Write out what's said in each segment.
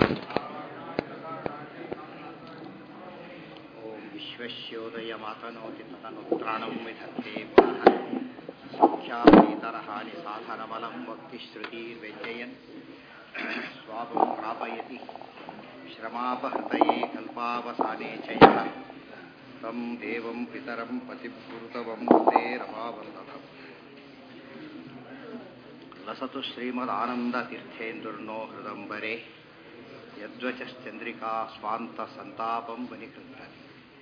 ಓಂ ವಿಶ್ವಸ್ಯೋದಯಮಾತನೋತಿ ತತನುತ್ರಾಣಂ ವಿಧತ್ತೆ ಪುನಃ ಸಂಖ್ಯಾತೀತರಹಾನಿ ಸಾಧನಮಲಂ ಭಕ್ತಿಶ್ರುತಿರ್ವ್ಯಜ್ಯಯನ್ ಸ್ವಾಪಂ ಪ್ರಾಪಯತಿ ಶ್ರಮಾಪಹೃತಯೇ ಕಲ್ಪಾವಸಾನೆ ಚ ಯಃ तं देवं पितरं पतिपुरुतवं वन्दे रमावन्दतम् लसतु श्रीमदानन्दतीर्थेन्दुर्नो हृदम्बरे यद्वचश्चन्द्रिका स्वान्तसन्तापं वनिकृन्तति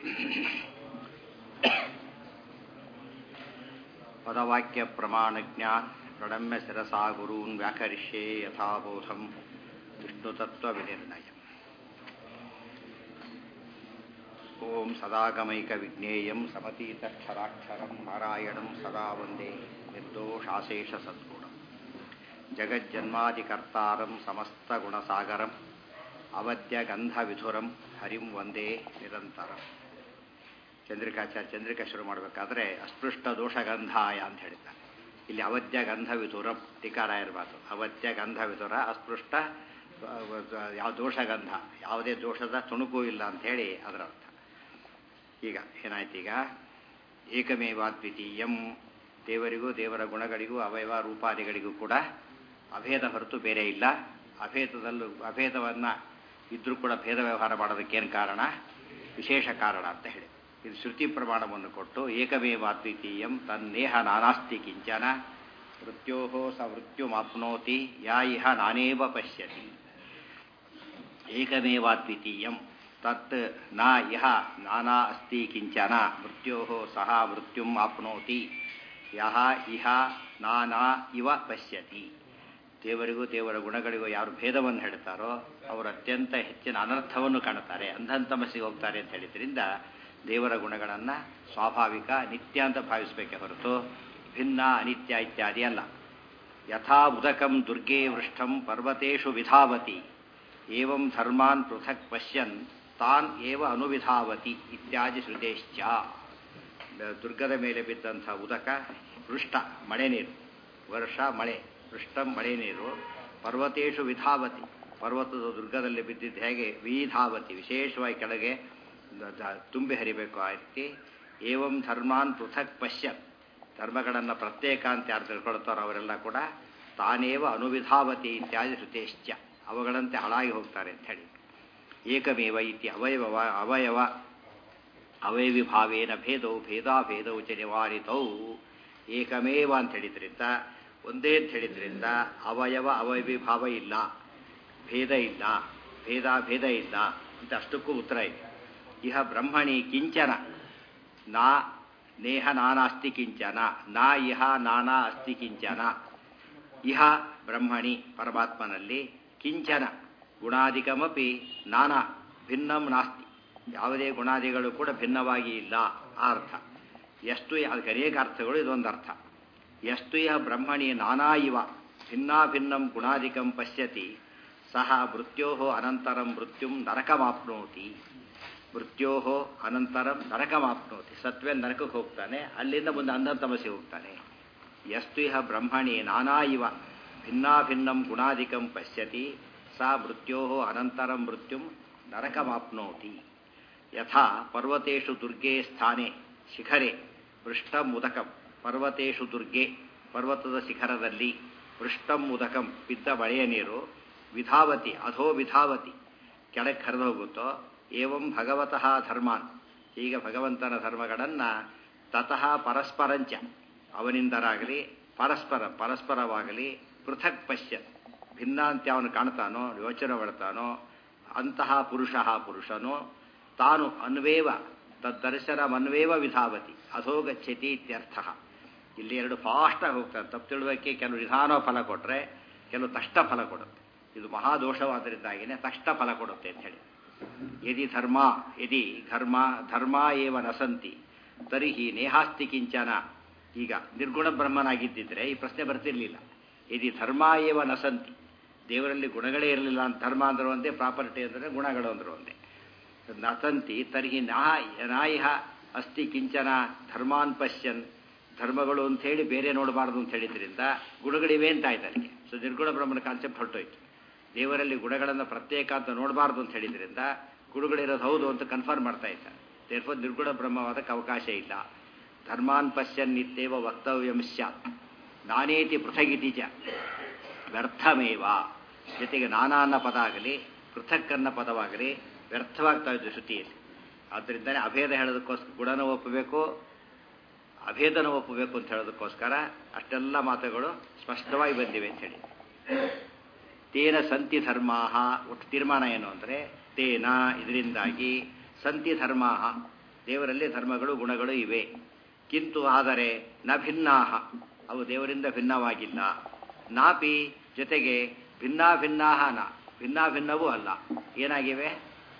पदवाक्यप्रमाणज्ञान प्रणम्य शिरसा गुरून् व्याकरिष्ये यथाबोधं विष्णुतत्त्वविनिर्णयम् ॐ सदागमैकविज्ञेयं समतीतक्षराक्षरं नारायणं सदा वन्दे निर्दोषाशेषसद्गुणम् जगज्जन्मादिकर्तारं समस्तगुणसागरम् ಅವಧ್ಯಗಂಧವಿಧುರಂ ಹರಿಂ ಒಂದೇ ನಿರಂತರಂ ಚಂದ್ರಿಕಾಚಾರ್ಯ ಚಂದ್ರಿಕಾ ಶುರು ಮಾಡಬೇಕಾದ್ರೆ ಅಸ್ಪೃಷ್ಟ ದೋಷಗಂಧಾಯ ಅಂತ ಹೇಳಿದ್ದಾರೆ ಇಲ್ಲಿ ಅವಧ್ಯ ಗಂಧ ವಿಧುರಂ ಟೀಕಾರ ಇರಬಾರ್ದು ಅವಧ್ಯ ಗಂಧ ವಿಧುರ ಅಸ್ಪೃಷ್ಟ ಯಾವ ದೋಷಗಂಧ ಯಾವುದೇ ದೋಷದ ತುಣುಕು ಇಲ್ಲ ಅಂತ ಹೇಳಿ ಅದರ ಅರ್ಥ ಈಗ ಏನಾಯ್ತು ಈಗ ಏಕಮೇವಾದ್ವಿತೀಯಂ ದೇವರಿಗೂ ದೇವರ ಗುಣಗಳಿಗೂ ಅವಯವ ರೂಪಾದಿಗಳಿಗೂ ಕೂಡ ಅಭೇದ ಹೊರತು ಬೇರೆ ಇಲ್ಲ ಅಭೇದದಲ್ಲೂ ಅಭೇದವನ್ನು ಇದ್ರೂ ಕೂಡ ಭೇದ ವ್ಯವಹಾರ ಮಾಡೋದಕ್ಕೇನು ಕಾರಣ ವಿಶೇಷ ಕಾರಣ ಅಂತ ಹೇಳಿ ಇದು ಶ್ರುತಿ ಪ್ರಮಾಣವನ್ನು ಕೊಟ್ಟು ಏಕಮೇವಾದ್ವಿತೀಯಂ ತನ್ನೇಹ ನಾನಾಸ್ತಿ ಕಿಂಚನ ಮೃತ್ಯೋ ಸ ಮೃತ್ಯುಮಾಪ್ನೋತಿ ಯಾ ಇಹ ನಾನೇವ ಪಶ್ಯತಿ ಏಕಮೇವಾದ್ವಿತೀಯಂ ತತ್ ನ ಇಹ ನಾನಾ ಅಸ್ತಿ ಕಿಂಚನ ಮೃತ್ಯೋ ಸಹ ಮೃತ್ಯುಂ ಆಪ್ನೋತಿ ಯಹ ಇಹ ನಾನಾ ಇವ ಪಶ್ಯತಿ ದೇವರಿಗೂ ದೇವರ ಗುಣಗಳಿಗೂ ಯಾರು ಭೇದವನ್ನು ಹೇಳ್ತಾರೋ ಅವರು ಅತ್ಯಂತ ಹೆಚ್ಚಿನ ಅನರ್ಥವನ್ನು ಕಾಣುತ್ತಾರೆ ಅಂಧಂತಮಸ್ಸಿಗೆ ಹೋಗ್ತಾರೆ ಅಂತ ಹೇಳಿದ್ರಿಂದ ದೇವರ ಗುಣಗಳನ್ನು ಸ್ವಾಭಾವಿಕ ನಿತ್ಯ ಅಂತ ಭಾವಿಸಬೇಕೆ ಹೊರತು ಭಿನ್ನ ಅನಿತ್ಯ ಇತ್ಯಾದಿ ಅಲ್ಲ ಯಥಾ ಉದಕಂ ದುರ್ಗೆ ವೃಷ್ಟಂ ಪರ್ವತೇಶು ವಿಧಾವತಿ ಏವಂ ಧರ್ಮಾನ್ ಪೃಥಕ್ ಪಶ್ಯನ್ ತಾನ್ ಏವ ಅನುವಿಧಾವತಿ ಇತ್ಯಾದಿ ಶ್ರುತೇಶ್ಚ ದುರ್ಗದ ಮೇಲೆ ಬಿದ್ದಂಥ ಉದಕ ವೃಷ್ಟ ಮಳೆ ನೀರು ವರ್ಷ ಮಳೆ ವೃಷ್ಟಂ ಮಳೆ ನೀರು ಪರ್ವತೇಶು ವಿಧಾವತಿ ಪರ್ವತದ ದುರ್ಗದಲ್ಲಿ ಬಿದ್ದಿದ್ದು ಹೇಗೆ ವಿಧಾವತಿ ವಿಶೇಷವಾಗಿ ಕೆಳಗೆ ತುಂಬಿ ಹರಿಬೇಕು ಆ ರೀತಿ ಏವಂ ಧರ್ಮಾನ್ ಪೃಥಕ್ ಪಶ್ಯ ಧರ್ಮಗಳನ್ನು ಪ್ರತ್ಯೇಕ ಅಂತ ಯಾರು ತಿಳ್ಕೊಳ್ತಾರೋ ಅವರೆಲ್ಲ ಕೂಡ ತಾನೇವ ಅನುವಿಧಾವತಿ ಇತ್ಯಾದಿ ಶ್ರುತೇಶ್ಚ ಅವುಗಳಂತೆ ಹಾಳಾಗಿ ಹೋಗ್ತಾರೆ ಅಂತ ಹೇಳಿ ಏಕಮೇವ ಇತಿ ಅವಯವ ಅವಯವ ಅವಯವಿ ಭಾವೇನ ಭೇದವು ಭೇದಾಭೇದವು ಚ ನಿವಾರಿತೌ ಏಕಮೇವ ಅಂತ ಹೇಳಿದ್ರಿಂದ ಒಂದೇ ಅಂತ ಹೇಳಿದ್ರಿಂದ ಅವಯವ ಅವಯವಿ ಭಾವ ಇಲ್ಲ ಭೇದ ಇಲ್ಲ ಭೇದ ಭೇದ ಇಲ್ಲ ಅಂತ ಅಷ್ಟಕ್ಕೂ ಉತ್ತರ ಇದೆ ಇಹ ಬ್ರಹ್ಮಣಿ ಕಿಂಚನ ನಾ ನೇಹ ನಾನಾಸ್ತಿ ಕಿಂಚನ ನಾ ಇಹ ನಾನಾ ಅಸ್ತಿ ಕಿಂಚನ ಇಹ ಬ್ರಹ್ಮಣಿ ಪರಮಾತ್ಮನಲ್ಲಿ ಕಿಂಚನ ಗುಣಾಧಿಕಮಪಿ ನಾನಾ ಭಿನ್ನಂ ನಾಸ್ತಿ ಯಾವುದೇ ಗುಣಾದಿಗಳು ಕೂಡ ಭಿನ್ನವಾಗಿ ಇಲ್ಲ ಆ ಅರ್ಥ ಎಷ್ಟು ಅದಕ್ಕೆ ಅನೇಕ ಅರ್ಥಗಳು ಇದೊಂದು ಅರ್ಥ ಎಷ್ಟು ಇಹ ಬ್ರಹ್ಮಣಿ ನಾನಾ ಇವ ಭಿನ್ನಾಭಿನ್ನಂ ಗುಣಾಧಿಕಂ ಪಶ್ಯತಿ ಸಹ ಮೃತ್ಯೋ ಅನಂತರಂ ಮೃತ್ಯುಂ ನರಕಮಾಪ್ನೋತಿ ಮೃತ್ಯೋ ಅನಂತರಂ ನರಕಮಾಪ್ನೋತಿ ಸತ್ವೇ ನರಕಕ್ಕೆ ಹೋಗ್ತಾನೆ ಅಲ್ಲಿಂದ ಮುಂದೆ ಅಂಧತಮಸಿ ಹೋಗ್ತಾನೆ ಎಷ್ಟು ಇಹ ಬ್ರಹ್ಮಣಿ ನಾನಾ ಇವ ಭಿನ್ನಾಭಿನ್ನಂ ಗುಣಾಧಿಕಂ ಪಶ್ಯತಿ ಸಾ ಮೃತ್ಯೋ ಅನಂತರಂ ಮೃತ್ಯುಂ ನರಕಮಾಪ್ನೋತಿ ಯಥಾ ಪರ್ವತೇಶು ದುರ್ಗೆ ಸ್ಥಾನೆ ಶಿಖರೆ ಪೃಷ್ಠಂ ಉದಕಂ ಪರ್ವತೇಶು ದುರ್ಗೆ ಪರ್ವತದ ಶಿಖರದಲ್ಲಿ ಪೃಷ್ಠಂ ಉದಕಂ ಬಿದ್ದ ಮಳೆಯ ನೀರು ವಿಧಾವತಿ ಅಧೋ ವಿಧಾವತಿ ಕೆಳಗೆ ಹರಿದು ಹೋಗುತ್ತೋ ಏವಂ ಭಗವತಃ ಧರ್ಮಾನ್ ಈಗ ಭಗವಂತನ ಧರ್ಮಗಳನ್ನು ತತಃ ಪರಸ್ಪರಂಚ ಅವನಿಂದರಾಗಲಿ ಪರಸ್ಪರ ಪರಸ್ಪರವಾಗಲಿ ಪೃಥಕ್ ಪಶ್ಯ ಭಿನ್ನ ಅಂತ ಅವನು ಕಾಣ್ತಾನೋ ಯೋಚನೆ ಮಾಡ್ತಾನೋ ಅಂತಹ ಪುರುಷ ಪುರುಷನು ತಾನು ಅನ್ವೇವ ತದ್ದರ್ಶನಮನ್ವೇವ ವಿಧಾವತಿ ಅಧೋಗಚ್ಚತಿ ಇತ್ಯರ್ಥ ಇಲ್ಲಿ ಎರಡು ಫಾಸ್ಟಾಗಿ ಹೋಗ್ತಾರೆ ತಪ್ಪು ತಿಳುವಕ್ಕೆ ಕೆಲವು ನಿಧಾನ ಫಲ ಕೊಟ್ಟರೆ ಕೆಲವು ತಷ್ಟ ಫಲ ಕೊಡುತ್ತೆ ಇದು ಮಹಾದೋಷವಾದ್ದರಿಂದಾಗಿನೇ ತಷ್ಟ ಫಲ ಕೊಡುತ್ತೆ ಅಂತ ಹೇಳಿ ಯದಿ ಧರ್ಮ ಯದಿ ಧರ್ಮ ಧರ್ಮ ಏವ ನಸಂತಿ ತರಿಹಿ ನೇಹಾಸ್ತಿ ಕಿಂಚನ ಈಗ ನಿರ್ಗುಣ ಬ್ರಹ್ಮನಾಗಿದ್ದಿದ್ರೆ ಈ ಪ್ರಶ್ನೆ ಬರ್ತಿರ್ಲಿಲ್ಲ ಯದಿ ಧರ್ಮ ಏವ ನಸಂತಿ ದೇವರಲ್ಲಿ ಗುಣಗಳೇ ಇರಲಿಲ್ಲ ಅಂತ ಧರ್ಮ ಅಂದ್ರೆ ಒಂದೇ ಪ್ರಾಪರ್ಟಿ ಅಂದರೆ ಗುಣಗಳು ಅಂದ್ರೆ ಒಂದೇ ನಸಂತಿ ತರ್ಹಿ ನಾ ನಾಯಿಹ ಅಸ್ತಿ ಕಿಂಚನ ಧರ್ಮಾನ್ ಪಶ್ಯನ್ ಧರ್ಮಗಳು ಅಂತ ಹೇಳಿ ಬೇರೆ ನೋಡಬಾರ್ದು ಅಂತ ಹೇಳಿದ್ರಿಂದ ಗುಣಗಳಿವೆ ಅಂತ ಆಯ್ತು ಅದಕ್ಕೆ ಸೊ ನಿರ್ಗುಣ ಬ್ರಹ್ಮನ ಕಾನ್ಸೆಪ್ಟ್ ಹೊರಟೋಯ್ತು ದೇವರಲ್ಲಿ ಗುಣಗಳನ್ನು ಪ್ರತ್ಯೇಕ ಅಂತ ನೋಡಬಾರ್ದು ಅಂತ ಹೇಳಿದ್ರಿಂದ ಗುಣಗಳಿರೋದು ಹೌದು ಅಂತ ಕನ್ಫರ್ಮ್ ಮಾಡ್ತಾ ಇದ್ದಾರೆ ದೇರ್ಫೋರ್ ನಿರ್ಗುಣ ಬ್ರಹ್ಮವಾದಕ್ಕೆ ಅವಕಾಶ ಇಲ್ಲ ಧರ್ಮಾನ್ ಪಶ್ಯನ್ ನಿತ್ಯವ ವಕ್ತವ್ಯಂ ಸ್ಯಾತ್ ನಾನೇತಿ ಪೃಥಗಿತಿ ಚ ವ್ಯರ್ಥಮೇವ ಜೊತೆಗೆ ನಾನಾ ಅನ್ನೋ ಪದ ಆಗಲಿ ಪೃಥಕ್ ಅನ್ನೋ ಪದವಾಗಲಿ ವ್ಯರ್ಥವಾಗ್ತಾ ಇದ್ದು ಶ್ರುತಿಯಲ್ಲಿ ಆದ್ದರಿಂದಲೇ ಅಭೇದ ಹೇಳೋದಕ್ಕೋಸ್ಕರ ಗುಣನ ಒಪ್ಪಬೇಕು ಅಭೇದನ ಒಪ್ಪಬೇಕು ಅಂತ ಹೇಳೋದಕ್ಕೋಸ್ಕರ ಅಷ್ಟೆಲ್ಲ ಮಾತುಗಳು ಸ್ಪಷ್ಟವಾಗಿ ಬಂದಿವೆ ಅಂತ ಹೇಳಿ ತೇನ ಸಂತಿ ಧರ್ಮಾಹ ಒಟ್ಟು ತೀರ್ಮಾನ ಏನು ಅಂದರೆ ತೇನ ಇದರಿಂದಾಗಿ ಸಂತಿ ಧರ್ಮಾಹ ದೇವರಲ್ಲಿ ಧರ್ಮಗಳು ಗುಣಗಳು ಇವೆ ಕಿಂತು ಆದರೆ ನ ಭಿನ್ನಾಹ ಅವು ದೇವರಿಂದ ಭಿನ್ನವಾಗಿಲ್ಲ ನಾಪಿ ಜೊತೆಗೆ ಭಿನ್ನಾ ಭಿನ್ನಾಹ ನ ಭಿನ್ನಾ ಭಿನ್ನವೂ ಅಲ್ಲ ಏನಾಗಿವೆ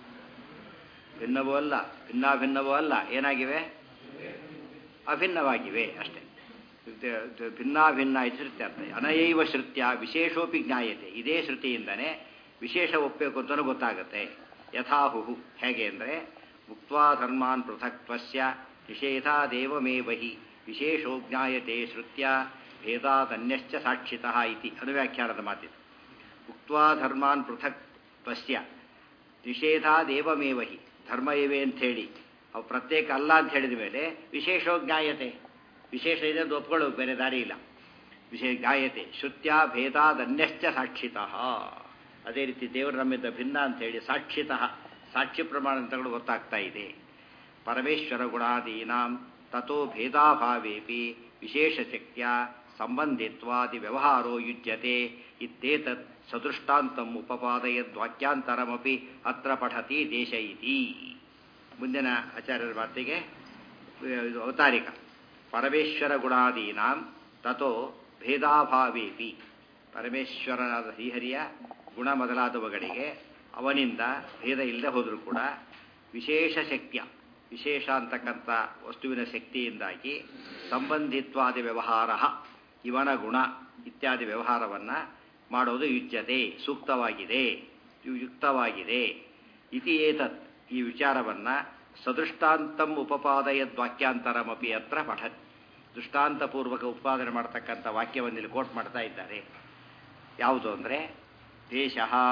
ಭಿನ್ನವೂ ಅಲ್ಲ ಭಿನ್ನಾ ಭಿನ್ನವೂ ಅಲ್ಲ ಏನಾಗಿವೆ ಅಭಿನ್ನವಾಗಿವೆ ಅಷ್ಟೇ ಭಿನ್ನಾ ಭಿನ್ನ ಇದು ಶ್ರುತಿ ಅರ್ಥ ಅನಯೈವ ಶ್ರುತ್ಯ ವಿಶೇಷೋಪಿ ಜ್ಞಾಯತೆ ಇದೇ ಶ್ರುತಿಯಿಂದನೇ ವಿಶೇಷ ಒಪ್ಪಬೇಕು ಅಂತಲೂ ಗೊತ್ತಾಗುತ್ತೆ ಯಥಾಹುಹು ಹೇಗೆ ಅಂದರೆ ಮುಕ್ವಾ ಧರ್ಮಾನ್ ಪೃಥಕ್ತ್ವಸ್ಯ ನಿಷೇಧಾದೇವಮೇವ ಹಿ ವಿಶೇಷೋ ಜ್ಞಾಯತೆ ಶ್ರುತ್ಯ ಭೇದಾದನ್ಯಶ್ಚ ಸಾಕ್ಷಿತಃ ಇತಿ ಅನುವ್ಯಾಖ್ಯಾನದ ಮಾತಿದು ಉಕ್ವಾ ಧರ್ಮಾನ್ ಪೃಥಕ್ ತ್ವಸ್ಯ ನಿಷೇಧಾದೇವಮೇವ ಹಿ ಧರ್ಮ ಇವೆ ಅಂಥೇಳಿ ಅವು ಪ್ರತ್ಯೇಕ ಅಲ್ಲ ಅಂತ ಹೇಳಿದ ಮೇಲೆ ವಿಶೇಷೋ ಜ್ಞಾಯತೆ ವಿಶೇಷ ಇದೆ ಅಂತ ಒಪ್ಕೊಳ್ಳೋ ಬೇರೆ ದಾರಿ ಇಲ್ಲ ವಿಶೇಷ ಜ್ಞಾಯತೆ ಶ್ರುತ್ಯ ಭೇದಾದನ್ಯಶ್ಚ ಸಾಕ್ಷಿತಃ ಅದೇ ರೀತಿ ದೇವರು ನಮ್ಮಿಂದ ಭಿನ್ನ ಅಂತ ಹೇಳಿ ಸಾಕ್ಷಿತಃ ಸಾಕ್ಷಿ ಪ್ರಮಾಣ ಅಂತಗಳು ಗೊತ್ತಾಗ್ತಾ ಇದೆ ಪರಮೇಶ್ವರ ಗುಣಾದೀನಾಂ ತಥೋ ಭೇದಾಭಾವೇಪಿ ವಿಶೇಷ ಶಕ್ತಿಯ ಸಂಬಂಧಿತ್ವಾದಿ ವ್ಯವಹಾರೋ ಯುಜ್ಯತೆ ಇತ್ತೇತತ್ ಸದೃಷ್ಟಾಂತಂ ಉಪಪಾದಯದ್ವಾಕ್ಯಾಂತರಮಪಿ ಅತ್ರ ಪಠತಿ ದೇಶ ಇತಿ ಮುಂದಿನ ಆಚಾರ್ಯರ ಮಾತಿಗೆ ಇದು ಅವತಾರಿಕ ಪರಮೇಶ್ವರ ಗುಣಾದೀನಾಂ ತಥೋ ಭೇದಾಭಾವೇಪಿ ಪರಮೇಶ್ವರನಾದ ಶ್ರೀಹರಿಯ ಗುಣ ಮೊದಲಾದವುಗಳಿಗೆ ಅವನಿಂದ ಭೇದ ಇಲ್ಲದೆ ಹೋದರೂ ಕೂಡ ವಿಶೇಷ ಶಕ್ತಿಯ ವಿಶೇಷ ಅಂತಕ್ಕಂಥ ವಸ್ತುವಿನ ಶಕ್ತಿಯಿಂದಾಗಿ ಸಂಬಂಧಿತ್ವಾದಿ ವ್ಯವಹಾರ ಇವನ ಗುಣ ಇತ್ಯಾದಿ ವ್ಯವಹಾರವನ್ನು ಮಾಡೋದು ಯುಜ್ಯತೆ ಸೂಕ್ತವಾಗಿದೆ ಯುಕ್ತವಾಗಿದೆ ಇತಿ ಏತತ್ ಈ ವಿಚಾರವನ್ನು ಸದೃಷ್ಟಾಂತಂ ಉಪಪಾದಯದ್ ವಾಕ್ಯಾಂತರಮಪಿ ಅತ್ರ ಪಠತ್ ದೃಷ್ಟಾಂತಪೂರ್ವಕ ಉತ್ಪಾದನೆ ಮಾಡತಕ್ಕಂಥ ವಾಕ್ಯವನ್ನು ಇಲ್ಲಿ ಕೋಟ್ ಮಾಡ್ತಾ ಇದ್ದಾರೆ ಯಾವುದು ಅಂದರೆ ದೇಶ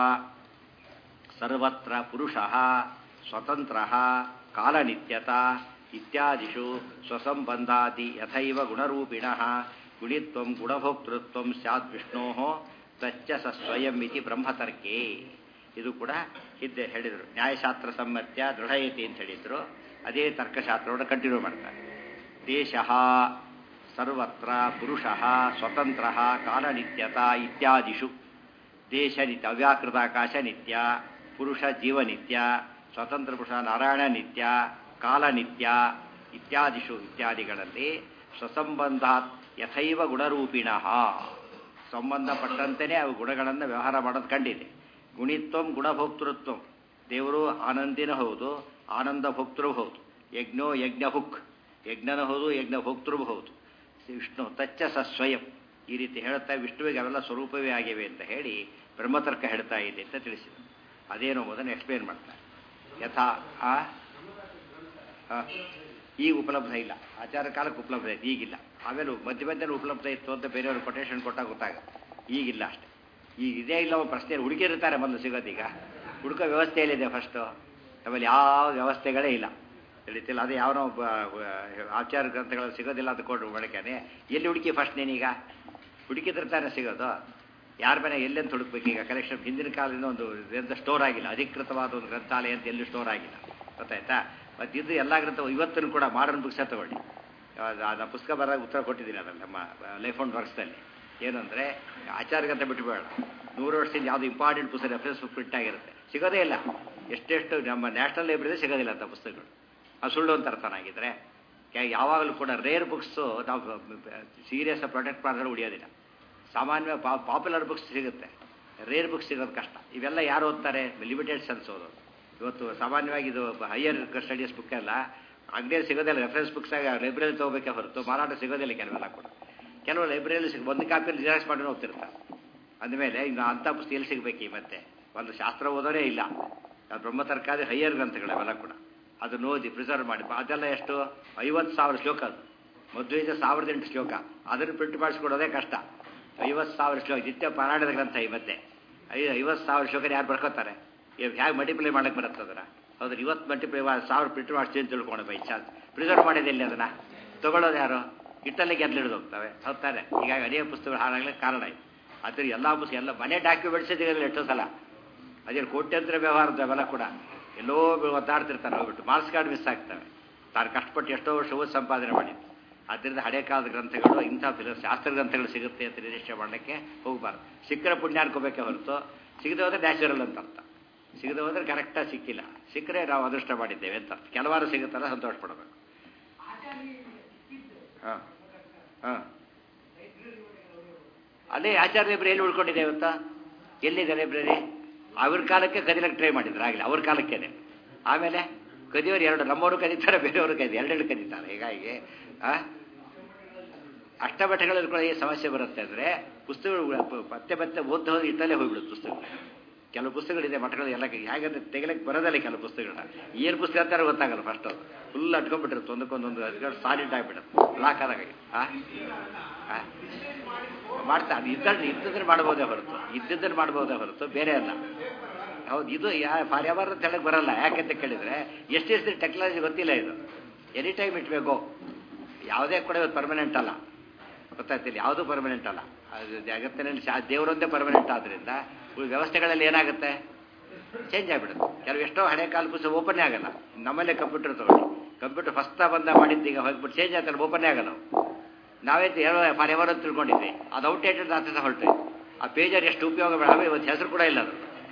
ಸರ್ವತ್ರ ಪುರುಷ ಸ್ವತಂತ್ರ ಕಾಲನಿತ್ಯತಾ ಇತ್ಯಾದಿಷು ಸ್ವಸಂಬಂಧಾದಿ ಯಥೈವ ಗುಣರೂಪಿಣ ಗುಣಿತ್ವ ಗುಣಭೋಕ್ತೃತ್ವ ಸ್ಯಾತ್ ವಿಷ್ಣೋ ತಚ್ಚ ಸ ಸ್ವಯಂ ಇತಿ ಬ್ರಹ್ಮತರ್ಕೆ ಇದು ಕೂಡ ಹಿಂದೆ ಹೇಳಿದರು ನ್ಯಾಯಶಾಸ್ತ್ರ ಸಮ್ಮತ್ಯ ದೃಢಯತಿ ಅಂತ ಹೇಳಿದ್ರು ಅದೇ ತರ್ಕಶಾಸ್ತ್ರವನ್ನು ಕಂಟಿನ್ಯೂ ಮಾಡ್ತಾರೆ ದೇಶ ಸರ್ವತ್ರ ಪುರುಷ ಸ್ವತಂತ್ರ ಕಾಲನಿತ್ಯತಾ ಇತ್ಯಾದಿಷು ದೇಶ ನಿತ್ಯ ಅವ್ಯಾಕೃತಾಕಾಶ ನಿತ್ಯ ಪುರುಷ ಜೀವನಿತ್ಯ ಸ್ವತಂತ್ರ ಪುರುಷ ನಾರಾಯಣ ನಿತ್ಯ ಕಾಲನಿತ್ಯ ಇತ್ಯಾದಿಷು ಇತ್ಯಾದಿಗಳಲ್ಲಿ ಸ್ವಸಂಬಂಧಾತ್ ಯಥೈವ ಗುಣರೂಪಿಣ ಸಂಬಂಧಪಟ್ಟಂತೆಯೇ ಅವು ಗುಣಗಳನ್ನು ವ್ಯವಹಾರ ಮಾಡೋದು ಕಂಡಿದೆ ಗುಣಿತ್ವಂ ಗುಣಭೋಕ್ತೃತ್ವ ದೇವರು ಆನಂದಿನ ಹೌದು ಆನಂದ ಭೋಕ್ತೃ ಹೌದು ಯಜ್ಞೋ ಯಜ್ಞ ಹುಕ್ ಯಜ್ಞನ ಹೌದು ಯಜ್ಞ ಭೋಕ್ತೃ ಹೌದು ವಿಷ್ಣು ತಚ್ಚ ಸ ಸ್ವಯಂ ಈ ರೀತಿ ಹೇಳ್ತಾ ವಿಷ್ಣುವಿಗೆ ಅವೆಲ್ಲ ಸ್ವರೂಪವೇ ಆಗಿವೆ ಅಂತ ಹೇಳಿ ಬ್ರಹ್ಮತರ್ಕ ಹೇಳ್ತಾ ಇದೆ ಅಂತ ತಿಳಿಸಿದರು ಅದೇನೋ ಮೊದಲು ಎಕ್ಸ್ಪ್ಲೇನ್ ಮಾಡ್ತಾರೆ ಯಥಾ ಆ ಈಗ ಉಪಲಬ್ಧ ಇಲ್ಲ ಆಚಾರ ಕಾಲಕ್ಕೆ ಉಪಲಬ್ಧ ಇತ್ತು ಈಗಿಲ್ಲ ಆಮೇಲೆ ಮಧ್ಯ ಮಧ್ಯ ಉಪಲಬ್ಧ ಇತ್ತು ಅಂತ ಬೇರೆಯವರು ಕೊಟೇಶನ್ ಕೊಟ್ಟಾಗ ಗೊತ್ತಾಗುತ್ತೆ ಈಗಿಲ್ಲ ಅಷ್ಟೇ ಈಗ ಇದೇ ಇಲ್ಲ ಪ್ರಶ್ನೆ ಹುಡುಕಿರ್ತಾರೆ ಮೊದಲು ಸಿಗೋದೀಗ ಹುಡುಕೋ ವ್ಯವಸ್ಥೆಯಲ್ಲಿದೆ ಫಸ್ಟು ಆಮೇಲೆ ಯಾವ ವ್ಯವಸ್ಥೆಗಳೇ ಇಲ್ಲ ತಿಳಿತಿಲ್ಲ ಅದು ಯಾವನೋ ಒಬ್ಬ ಆಚಾರ ಗ್ರಂಥಗಳು ಸಿಗೋದಿಲ್ಲ ಅಂತ ಕೊಟ್ಟು ಬಳಕೆನೆ ಎಲ್ಲಿ ಹುಡುಕಿ ಫಸ್ಟ್ ನೀನೀಗ ಹುಡುಕಿದ್ರೆ ತಾನೇ ಸಿಗೋದು ಯಾರ ಮನೆ ಎಲ್ಲೆಂತ ಹುಡುಕ್ಬೇಕು ಈಗ ಕಲೆಕ್ಷನ್ ಹಿಂದಿನ ಕಾಲದಿಂದ ಒಂದು ಎಂತ ಸ್ಟೋರ್ ಆಗಿಲ್ಲ ಅಧಿಕೃತವಾದ ಒಂದು ಗ್ರಂಥಾಲಯ ಅಂತ ಎಲ್ಲೂ ಸ್ಟೋರ್ ಆಗಿಲ್ಲ ಗೊತ್ತಾಯ್ತಾ ಮತ್ತು ಇದು ಎಲ್ಲ ಗ್ರಂಥ ಇವತ್ತೂ ಕೂಡ ಮಾಡರ್ನ್ ಬುಕ್ಸೇ ತಗೊಳ್ಳಿ ನಾನು ಪುಸ್ತಕ ಬರೋದು ಉತ್ತರ ಕೊಟ್ಟಿದ್ದೀನಿ ಅದರಲ್ಲಿ ನಮ್ಮ ಲೈಫ್ ಆ್ಯಂಡ್ ವರ್ಕ್ಸ್ದಲ್ಲಿ ಏನು ಅಂದರೆ ಆಚಾರ್ಯಗಂತ ಬಿಟ್ಟುಬೇಡ ನೂರು ವರ್ಷದಿಂದ ಯಾವುದು ಇಂಪಾರ್ಟೆಂಟ್ ಪುಸ್ತಕ ರೆಫರೆನ್ಸ್ ಬುಕ್ ಪ್ರಿಂಟ್ ಆಗಿರುತ್ತೆ ಸಿಗೋದೇ ಇಲ್ಲ ಎಷ್ಟೆಷ್ಟು ನಮ್ಮ ನ್ಯಾಷನಲ್ ಲೈಬ್ರರಿ ಸಿಗೋದಿಲ್ಲ ಅಂತ ಪುಸ್ತಕಗಳು ಅದು ಸುಳ್ಳು ಅಂತ ಅರ್ಥನಾಗಿದ್ರೆ ಯಾವಾಗಲೂ ಕೂಡ ರೇರ್ ಬುಕ್ಸು ನಾವು ಸೀರಿಯಸ್ ಪ್ರೊಟೆಕ್ಟ್ ಮಾಡಿದ್ರೆ ಉಳಿಯೋದಿಲ್ಲ ಸಾಮಾನ್ಯ ಪಾಪ್ಯುಲರ್ ಬುಕ್ಸ್ ಸಿಗುತ್ತೆ ರೇರ್ ಬುಕ್ಸ್ ಸಿಗೋದು ಕಷ್ಟ ಇವೆಲ್ಲ ಯಾರು ಓದ್ತಾರೆ ಲಿಮಿಟೆಡ್ ಸೆನ್ಸ್ ಓದೋದು ಇವತ್ತು ಸಾಮಾನ್ಯವಾಗಿ ಇದು ಹೈಯರ್ ಸ್ಟಡೀಸ್ ಬುಕ್ ಎಲ್ಲ ಅಂಗಡಿಯಲ್ಲಿ ಸಿಗೋದಿಲ್ಲ ರೆಫರೆನ್ಸ್ ಬುಕ್ಸ್ ಆಗಿ ಲೈಬ್ರರಿ ತೊಗೋಬೇಕೆ ಹೊರತು ಮಾರಾಟ ಸಿಗೋದಿಲ್ಲ ಕೆಲವೆಲ್ಲ ಕೂಡ ಕೆಲವು ಲೈಬ್ರರಿಯಲ್ಲಿ ಸಿಗ ಒಂದು ಕಾಪಿಯಲ್ಲಿ ಜಿರಾಕ್ಸ್ ಮಾಡಿ ಹೋಗ್ತಿರ್ತಾರೆ ಅಂದಮೇಲೆ ಇನ್ನು ಅಂಥ ಪುಸ್ತಕ ಎಲ್ಲಿ ಸಿಗಬೇಕು ಈ ಮತ್ತೆ ಒಂದು ಶಾಸ್ತ್ರ ಓದೋದೇ ಇಲ್ಲ ಅದು ಬ್ರಹ್ಮತರ್ಕಾದಿ ಹೈಯರ್ ಗ್ರಂಥಗಳು ಅವೆಲ್ಲ ಕೂಡ ಅದನ್ನು ಓದಿ ಪ್ರಿಸರ್ವ್ ಮಾಡಿ ಅದೆಲ್ಲ ಎಷ್ಟು ಐವತ್ತು ಸಾವಿರ ಶ್ಲೋಕ ಅದು ಮಧ್ವೈದ ಸಾವಿರದ ಎಂಟು ಶ್ಲೋಕ ಅದನ್ನು ಪ್ರಿಂಟ್ ಮಾಡಿಸ್ಕೊಡೋದೇ ಕಷ್ಟ ಐವತ್ತು ಸಾವಿರ ಶ್ಲೋಕ ನಿತ್ಯ ಪಾರಾಯಣದ ಗ್ರಂಥ ಈ ಮತ್ತೆ ಐ ಐವತ್ತು ಸಾವಿರ ಶುಗರ್ ಯಾರು ಬರ್ಕೋತಾರೆ ಹೇಗೆ ಮಲ್ಟಿಪ್ಲೈ ಮಾಡಕ್ಕೆ ಬರುತ್ತೆ ಅದನ್ನ ಹೌದು ಇವತ್ತು ಮಲ್ಟಿಪ್ಲೈ ಸಾವಿರ ಪ್ರಿಂಟ್ ಮಾಡ್ತೀನಿ ಅಂತ ತಿಳ್ಕೊಂಡು ಬೈ ಚಾನ್ಸ್ ಪ್ರಿಸರ್ವ್ ಮಾಡಿದಲ್ಲಿ ಅದನ್ನ ತಗೊಳ್ಳೋದು ಯಾರು ಇಟ್ಟಲ್ಲಿ ಗೆದ್ಲಿಡ್ದು ಹೋಗ್ತವೆ ಹೌದಾರೆ ಹೀಗಾಗಿ ಅನೇಕ ಪುಸ್ತಕಗಳು ಹಾಳಾಗ್ಲಿಕ್ಕೆ ಕಾರಣ ಇದೆ ಅದ್ರ ಎಲ್ಲ ಪುಸ್ತಕ ಎಲ್ಲ ಮನೆ ಡಾಕ್ಯುಮೆಂಟ್ಸ್ ಇದೆಯಲ್ಲ ಎಷ್ಟೋ ಸಲ ಅದೇನು ಕೋಟ್ಯಂತರ ವ್ಯವಹಾರದ ಅವೆಲ್ಲ ಕೂಡ ಎಲ್ಲೋ ಒದ್ದಾಡ್ತಿರ್ತಾರೆ ಹೋಗ್ಬಿಟ್ಟು ಮಾರ್ಕ್ಸ್ ಕಾರ್ಡ್ ಮಿಸ್ ಆಗ್ತವೆ ತಾನು ಕಷ್ಟಪಟ್ಟು ಎಷ್ಟೋ ವರ್ಷ ಓದಿ ಸಂಪಾದನೆ ಮಾಡಿದ್ದು ಆದ್ದರಿಂದ ಹಳೆ ಕಾಲದ ಗ್ರಂಥಗಳು ಇಂಥ ಫಿಲ- ಶಾಸ್ತ್ರ ಗ್ರಂಥಗಳು ಸಿಗುತ್ತೆ ಅಂತ ನಿರೀಕ್ಷೆ ಮಾಡಲಿಕ್ಕೆ ಹೋಗಬಾರ್ದು ಸಿಕ್ಕರೆ ಪುಣ್ಯ ಅನ್ಕೋಬೇಕೆ ಹೊರತು ಸಿಗದೆ ಹೋದ್ರೆ ನ್ಯಾಚುರಲ್ ಅಂತ ಅರ್ಥ ಸಿಗದೆ ಹೋದ್ರೆ ಕರೆಕ್ಟಾಗಿ ಸಿಕ್ಕಿಲ್ಲ ಸಿಕ್ಕರೆ ನಾವು ಅದೃಷ್ಟ ಮಾಡಿದ್ದೇವೆ ಅಂತ ಅರ್ಥ ಕೆಲವಾರು ಸಿಗುತ್ತಲ್ಲ ಸಂತೋಷ ಪಡಬೇಕು ಹಾಂ ಹಾಂ ಅಲ್ಲೇ ಆಚಾರ್ಯ ಲೈಬ್ರರಿ ಎಲ್ಲಿ ಉಳ್ಕೊಂಡಿದೆ ಇವತ್ತು ಎಲ್ಲಿದೆ ಲೈಬ್ರರಿ ಅವ್ರ ಕಾಲಕ್ಕೆ ಕದಿಲಕ್ಕೆ ಟ್ರೈ ಮಾಡಿದ್ರು ಆಗಲಿ ಅವ್ರ ಕಾಲಕ್ಕೇನೆ ಆಮೇಲೆ ಕದಿಯೋರು ಎರಡು ನಮ್ಮವರು ಕದೀತಾರೆ ಬೇರೆಯವರು ಕದಿ ಎರಡೆರಡು ಕದೀತಾರೆ ಹೀಗಾಗಿ ಆ ಅಷ್ಟಮಠಗಳಲ್ಲಿ ಕೂಡ ಈ ಸಮಸ್ಯೆ ಬರುತ್ತೆ ಅಂದರೆ ಪುಸ್ತಕಗಳು ಪ- ಪತ್ತೆ ಪತ್ತೆ ಓದ್ತಾ ಹೋದ್ರೆ ಇಟ್ಟಲ್ಲೇ ಹೋಗ್ಬಿಡುತ್ತೆ ಪುಸ್ತಕಗಳು ಕೆಲವು ಪುಸ್ತಕಗಳಿದೆ ಮಠಗಳು ಎಲ್ಲ ಹೇಗಂದ್ರೆ ತೆಗಿಲಕ್ಕೆ ಬರೋದಲ್ಲ ಕೆಲವು ಪುಸ್ತಕಗಳನ್ನ ಏನು ಪುಸ್ತಕ ಅಂತಾರೆ ಗೊತ್ತಾಗಲ್ಲ ಫಸ್ಟ್ ಫುಲ್ ಅಟ್ಕೊಂಡ್ಬಿಟ್ಟಿರುತ್ತೆ ಒಂದಕ್ಕೊಂದೊಂದು ಅದ್ಕೊಂಡು ಸಾಲಿಡ್ ಆಗಿಬಿಡುತ್ತೆ ಲಾಕ್ ಆದಾಗ ಆ? ಆ? ಮಾಡ್ತಾ ಅದು ಇದ್ದಲ್ಲಿ ಇದ್ದದ್ರೆ ಮಾಡ್ಬೋದೇ ಹೊರತು ಇದ್ದಿದ್ದನ್ನು ಮಾಡ್ಬೋದೇ ಹೊರತು ಬೇರೆ ಅಲ್ಲ ಹೌದು ಇದು ಯಾ ಪರ್ಯಾವರಣ ಅಂತ ಹೇಳಕ್ ಬರಲ್ಲ ಯಾಕೆಂತ ಕೇಳಿದ್ರೆ ಎಷ್ಟೆಷ್ಟು ಟೆಕ್ನಾಲಜಿ ಗೊತ್ತಿಲ್ಲ ಇದು ಎನಿ ಟೈಮ್ ಇಟ್ಬೇಕು ಯಾವುದೇ ಕೂಡ ಇವತ್ತು ಪರ್ಮನೆಂಟ್ ಅಲ್ಲ ಗೊತ್ತಾಗ್ತಿಲ್ಲ ಯಾವುದೂ ಪರ್ಮನೆಂಟ್ ಅಲ್ಲ ಅದು ಜಗತ್ತಿನಲ್ಲಿ ಶಾ ದೇವರೊಂದೇ ಪರ್ಮನೆಂಟ್ ಆದ್ರಿಂದ ಉಳಿದ ವ್ಯವಸ್ಥೆಗಳಲ್ಲಿ ಏನಾಗುತ್ತೆ ಚೇಂಜ್ ಆಗಿಬಿಡುತ್ತೆ ಕೆಲವು ಎಷ್ಟೋ ಹಳೆ ಕಾಲ ಪುಸ್ತಕ ಓಪನ್ನೇ ಆಗಲ್ಲ ನಮ್ಮಲ್ಲೇ ಕಂಪ್ಯೂಟರ್ ತಗೊಳ್ಳಿ ಕಂಪ್ಯೂಟರ್ ಫಸ್ಟ್ ಬಂದ ಮಾಡಿದ್ದು ಈಗ ಹೋಗ್ಬಿಟ್ಟು ಚೇಂಜ್ ಆಗ್ತಾರೆ ಓಪನ್ನೇ ಆಗಲ್ಲ ಅವು. ನಾವೇ ಏನೋ ಫಾರ್ ಎವರ್ ಅಂತ ತಿಳ್ಕೊಂಡಿದ್ವಿ ಅದು ಔಟ್ಡೇಟೆಡ್ ಆಗ್ತದೆ ಹೊರಟು ಆ ಪೇಜರ್ ಎಷ್ಟು ಉಪಯೋಗ ಬೇಡ ಆಮೇಲೆ ಇವತ್ತು ಹೆಸರು ಕೂಡ ಇಲ್ಲ ಅದು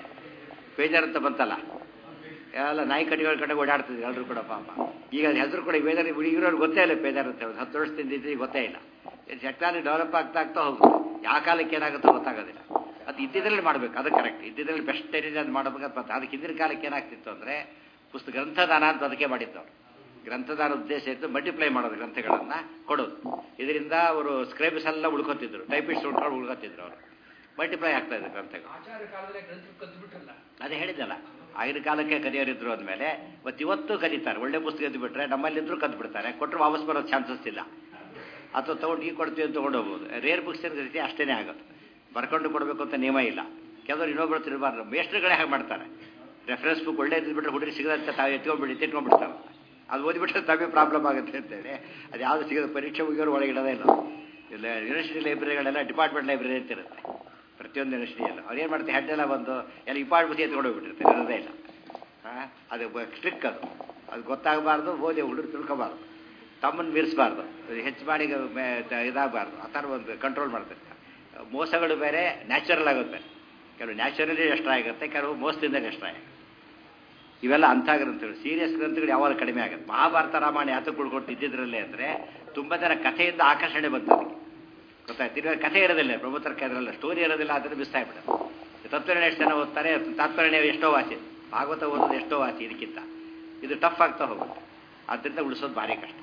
ಪೇಜರ್ ಅಂತ ಬಂತಲ್ಲ ಎಲ್ಲ ನಾಯಿ ಕಟ್ಟಿಗಳ ಕಡೆ ಓಡಾಡ್ತಿದ್ವಿ ಎಲ್ಲರೂ ಕೂಡ ಪಾಪ ಈಗ ಅದು ಹೆಸರು ಕೂಡ ಪೇಜರ್ ಈಗಿರೋರು ಗೊತ್ತೇ ಇಲ್ಲ ಪೇಜರ್ ಅಂತ ಹೇಳೋದು ಹತ್ತು ವರ್ಷದಿಂದ ಇದ್ರಿಗೆ ಗೊತ್ತೇ ಇಲ್ಲ ಟೆಕ್ನಾಲಜಿ ಡೆವಲಪ್ ಆಗ್ತಾ ಆಗ್ತಾ ಹೋಗುತ್ತೆ ಯಾವ ಕಾಲಕ್ಕೆ ಏನಾಗುತ್ತೋ ಗೊತ್ತಾಗೋದಿಲ್ಲ ಅದು ಇದ್ದಿದ್ರಲ್ಲಿ ಮಾಡಬೇಕು ಅದು ಕರೆಕ್ಟ್ ಇದ್ದಿದ್ರಲ್ಲಿ ಬೆಸ್ಟ್ ಏನಿದೆ ಅದು ಮಾಡಬೇಕಂತ ಮತ್ತೆ ಅದಕ್ಕೆ ಹಿಂದಿನ ಕಾಲಕ್ಕೆ ಏನಾಗ್ತಿತ್ತು ಅಂದರೆ ಪುಸ್ತಕ ಗ್ರಂಥದಾನ ಅಂತ ಅದಕ್ಕೆ ಮಾಡಿದ್ದು ಅವರು ಗ್ರಂಥದಾನ ಉದ್ದೇಶ ಇತ್ತು ಮಲ್ಟಿಪ್ಲೈ ಮಾಡೋದು ಗ್ರಂಥಗಳನ್ನು ಕೊಡೋದು ಇದರಿಂದ ಅವರು ಸ್ಕ್ರೈಬ್ಸ್ ಎಲ್ಲ ಉಳ್ಕೊತಿದ್ರು ಟೈಪಿಸ್ಟ್ ಉಳ್ಕೊಂಡು ಉಳ್ಕೊತಿದ್ರು ಅವರು ಮಲ್ಟಿಪ್ಲೈ ಆಗ್ತಾ ಇದ್ರು ಗ್ರಂಥಗಳು ಆಚಾರ್ಯ ಕಾಲದಲ್ಲಿ ಗ್ರಂಥ ಕದ್ದು ಬಿಟ್ರಲ್ಲ ಅದೇ ಹೇಳಿದ್ದಲ್ಲ ಆಗಿನ ಕಾಲಕ್ಕೆ ಕದಿಯೋರಿದ್ರು ಅಂದಮೇಲೆ ಇವತ್ತು ಇವತ್ತು ಕದೀತಾರೆ ಒಳ್ಳೆ ಪುಸ್ತಕ ಎದ್ದು ಬಿಟ್ರೆ ನಮ್ಮಲ್ಲಿದ್ರು ಕದ್ದು ಬಿಡ್ತಾರೆ ಕೊಟ್ಟರು ವಾಪಸ್ ಬರೋ ಚಾನ್ಸಸ್ ಇಲ್ಲ ಅಥವಾ ತೊಗೊಂಡು ಈಗ ಕೊಡ್ತೀವಿ ಅಂತ ತೊಗೊಂಡು ಹೋಗ್ಬೋದು ರೇರ್ ಬುಕ್ಸ್ ರೀತಿ ಅಷ್ಟೇ ಆಗುತ್ತೆ ಬರ್ಕೊಂಡು ಕೊಡಬೇಕು ಅಂತ ನಿಯಮ ಇಲ್ಲ ಕೆಲವರು ಇನ್ನೊಬ್ಬರು ತಿರುಗಬಾರ್ದು ಮೇಸ್ಟ್ರುಗಳೇ ಹಾಗೆ ಮಾಡ್ತಾರೆ ರೆಫರೆನ್ಸ್ ಬುಕ್ ಒಳ್ಳೆ ಇದ್ಬಿಟ್ರೆ ಹುಡುಗರು ಸಿಗದಂತೆ ತಾವು ಎತ್ಕೊಂಡ್ಬಿಡಿ ಎತ್ಕೊಂಡ್ಬಿಡ್ತಾರೆ ಅದು ಓದಿಬಿಟ್ರೆ ತಮಗೆ ಪ್ರಾಬ್ಲಮ್ ಆಗುತ್ತೆ ಅಂತೇಳಿ ಅದು ಯಾವುದು ಸಿಗೋದು ಪರೀಕ್ಷೆ ಮುಗಿಯೋರು ಒಳಗಿಡೋದೇ ಇಲ್ಲ ಇಲ್ಲ ಯೂನಿವರ್ಸಿಟಿ ಲೈಬ್ರರಿಗಳೆಲ್ಲ ಡಿಪಾರ್ಟ್ಮೆಂಟ್ ಲೈಬ್ರರಿ ಅಂತ ಇರುತ್ತೆ ಪ್ರತಿಯೊಂದು ಯೂನಿವರ್ಸಿಟಿಯಲ್ಲ ಅವ್ರು ಏನು ಮಾಡ್ತಾರೆ ಹೆಡ್ ಎಲ್ಲ ಬಂದು ಎಲ್ಲ ಇಪಾರ್ಟ್ಮೆಂಟ್ ಎತ್ಕೊಂಡು ಹೋಗ್ಬಿಟ್ಟಿರ್ತಾರೆ ಇರೋದೇ ಇಲ್ಲ ಹಾಂ ಅದು ಸ್ಟ್ರಿಕ್ ಅದು ಅದು ಗೊತ್ತಾಗಬಾರ್ದು ಓದಿ ಹುಡುಗರು ತಿಳ್ಕೊಬಾರ್ದು ತಮ್ಮನ್ನು ಮೀರಿಸಬಾರ್ದು ಹೆಚ್ಚು ಮಾಡಿ ಇದಾಗಬಾರ್ದು ಆ ಥರ ಒಂದು ಕಂಟ್ರೋಲ್ ಮಾಡ್ತಿರ್ತಾರೆ ಮೋಸಗಳು ಬೇರೆ ನ್ಯಾಚುರಲ್ ಆಗುತ್ತೆ ಕೆಲವು ನ್ಯಾಚುರಲಿ ಎಷ್ಟ ಆಗುತ್ತೆ ಕೆಲವು ಮೋಸದಿಂದ ಎಷ್ಟ ಆಗುತ್ತೆ ಇವೆಲ್ಲ ಅಂಥ ಗ್ರಂಥಗಳು ಸೀರಿಯಸ್ ಗ್ರಂಥಗಳು ಯಾವಾಗ ಕಡಿಮೆ ಆಗುತ್ತೆ ಮಹಾಭಾರತ ರಾಮಾಯಣ ಯಾತಕ್ಕೆ ಉಳ್ಕೊಂಡು ಇದ್ದಿದ್ರಲ್ಲೇ ಅಂದರೆ ತುಂಬ ಜನ ಕಥೆಯಿಂದ ಆಕರ್ಷಣೆ ಬಂತು ಅದಕ್ಕೆ ಗೊತ್ತಾಯ್ತು ಇವಾಗ ಕಥೆ ಇರೋದಿಲ್ಲ ಪ್ರಭುತ್ವಕ್ಕೆ ಅದರಲ್ಲ ಸ್ಟೋರಿ ಇರೋದಿಲ್ಲ ಅದನ್ನು ಮಿಸ್ ಆಗಿಬಿಡುತ್ತೆ ತತ್ವನಿರ್ಣಯ ಎಷ್ಟು ಜನ ಓದ್ತಾರೆ ತಾತ್ಪರ್ಯ ಎಷ್ಟೋ ವಾಸಿ ಭಾಗವತ ಓದೋದು ಎಷ್ಟೋ ವಾಸಿ ಇದಕ್ಕಿಂತ ಇದು ಟಫ್ ಆಗ್ತಾ ಹೋಗುತ್ತೆ ಆದ್ದರಿಂದ ಉಳಿಸೋದು ಭಾರಿ ಕಷ್ಟ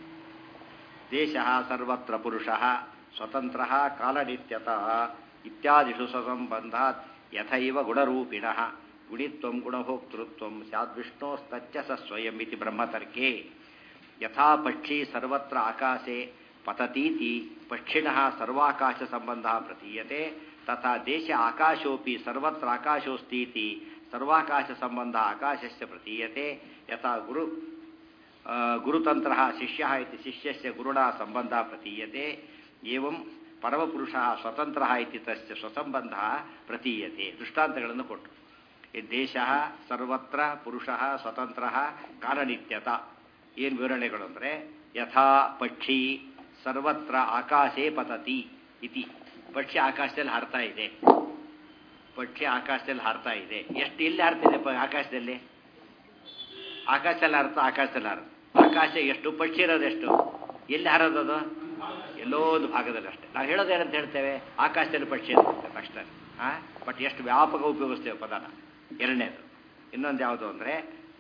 ದೇಶ ಸರ್ವತ್ರ ಪುರುಷ ಸ್ವತಂತ್ರ ಕಾಲನಿತ್ಯತಃ ಇತ್ಯಾದಿಷು ಸ್ವಸಂಬಂಧಾತ್ ಯಥೈವ ಗುಣರೂಪಿಣ ಗುಣಿತ್ವಂ ಗುಣಭೋಕ್ತೃತ್ವಂ ಸ್ಯಾದ್ವಿಷ್ಣೋಸ್ತಚ್ಚ ಸ ಸ್ವಯಂ ಇತಿ ಬ್ರಹ್ಮತರ್ಕೆ ಯಥಾ ಪಕ್ಷಿ ಸರ್ವತ್ರ ಆಕಾಶೆ ಪತತೀತಿ ಪಕ್ಷಿಣಃ ಸರ್ವಾಕಾಶ ಸಂಬಂಧ ಪ್ರತೀಯತೆ ತಥಾ ದೇಶ ಆಕಾಶೋಪಿ ಸರ್ವತ್ರ ಆಕಾಶೋಸ್ತೀತಿ ಸರ್ವಾಕಾಶ ಸಂಬಂಧ ಆಕಾಶಸ್ಯ ಪ್ರತೀಯತೆ ಯಥಾ ಗುರು ಆ, ಗುರುತಂತ್ರ ಶಿಷ್ಯ ಇತಿ ಶಿಷ್ಯಸ್ಯ ಗುರುಣ ಸಂಬಂಧ ಪ್ರತೀಯತೆ ಏವಂ ಪರಮಪುರುಷ ಸ್ವತಂತ್ರ ಇತಿ ತಸ್ಯ ಸ್ವಸಂಬಂಧ ಪ್ರತೀಯತೆ ದೃಷ್ಟಾಂತಗಳನ್ನು ಕೊಟ್ಟರು ಈ ದೇಶ ಸರ್ವತ್ರ ಪುರುಷ ಸ್ವತಂತ್ರ ಕಾಲನಿತ್ಯತ ಏನು ವಿವರಣೆಗಳು ಅಂದರೆ ಯಥಾ ಪಕ್ಷಿ ಸರ್ವತ್ರ ಆಕಾಶೇ ಪತತಿ ಇತಿ ಪಕ್ಷಿ ಆಕಾಶದಲ್ಲಿ ಹಾರ್ತಾ ಇದೆ ಪಕ್ಷಿ ಆಕಾಶದಲ್ಲಿ ಹಾರ್ತಾ ಇದೆ ಎಷ್ಟು ಎಲ್ಲಿ ಹಾರ್ತಿದೆ ಪ- ಆಕಾಶದಲ್ಲಿ ಆಕಾಶದಲ್ಲಿ ಹಾರುತ್ತ ಆಕಾಶದಲ್ಲಿ ಹಾರುತ್ತ ಆಕಾಶ ಎಷ್ಟು ಪಕ್ಷಿ ಇರೋದು ಎಷ್ಟು ಎಲ್ಲಿ ಹಾರೋದದು ಎಲ್ಲೋ ಒಂದು ಭಾಗದಲ್ಲಿ ಅಷ್ಟೇ ನಾವು ಹೇಳೋದೇನಂತ ಹೇಳ್ತೇವೆ ಆಕಾಶದಲ್ಲಿ ಪಕ್ಷಿ ಅಂತ ಹೇಳ್ತೇವೆ ಅಷ್ಟೇ ಹಾಂ ಬಟ್ ಎಷ್ಟು ವ್ಯಾಪಕ ಉಪಯೋಗಿಸ್ತೇವೆ ಪದನ ಎರಡನೇದು ಇನ್ನೊಂದು ಯಾವುದು ಅಂದರೆ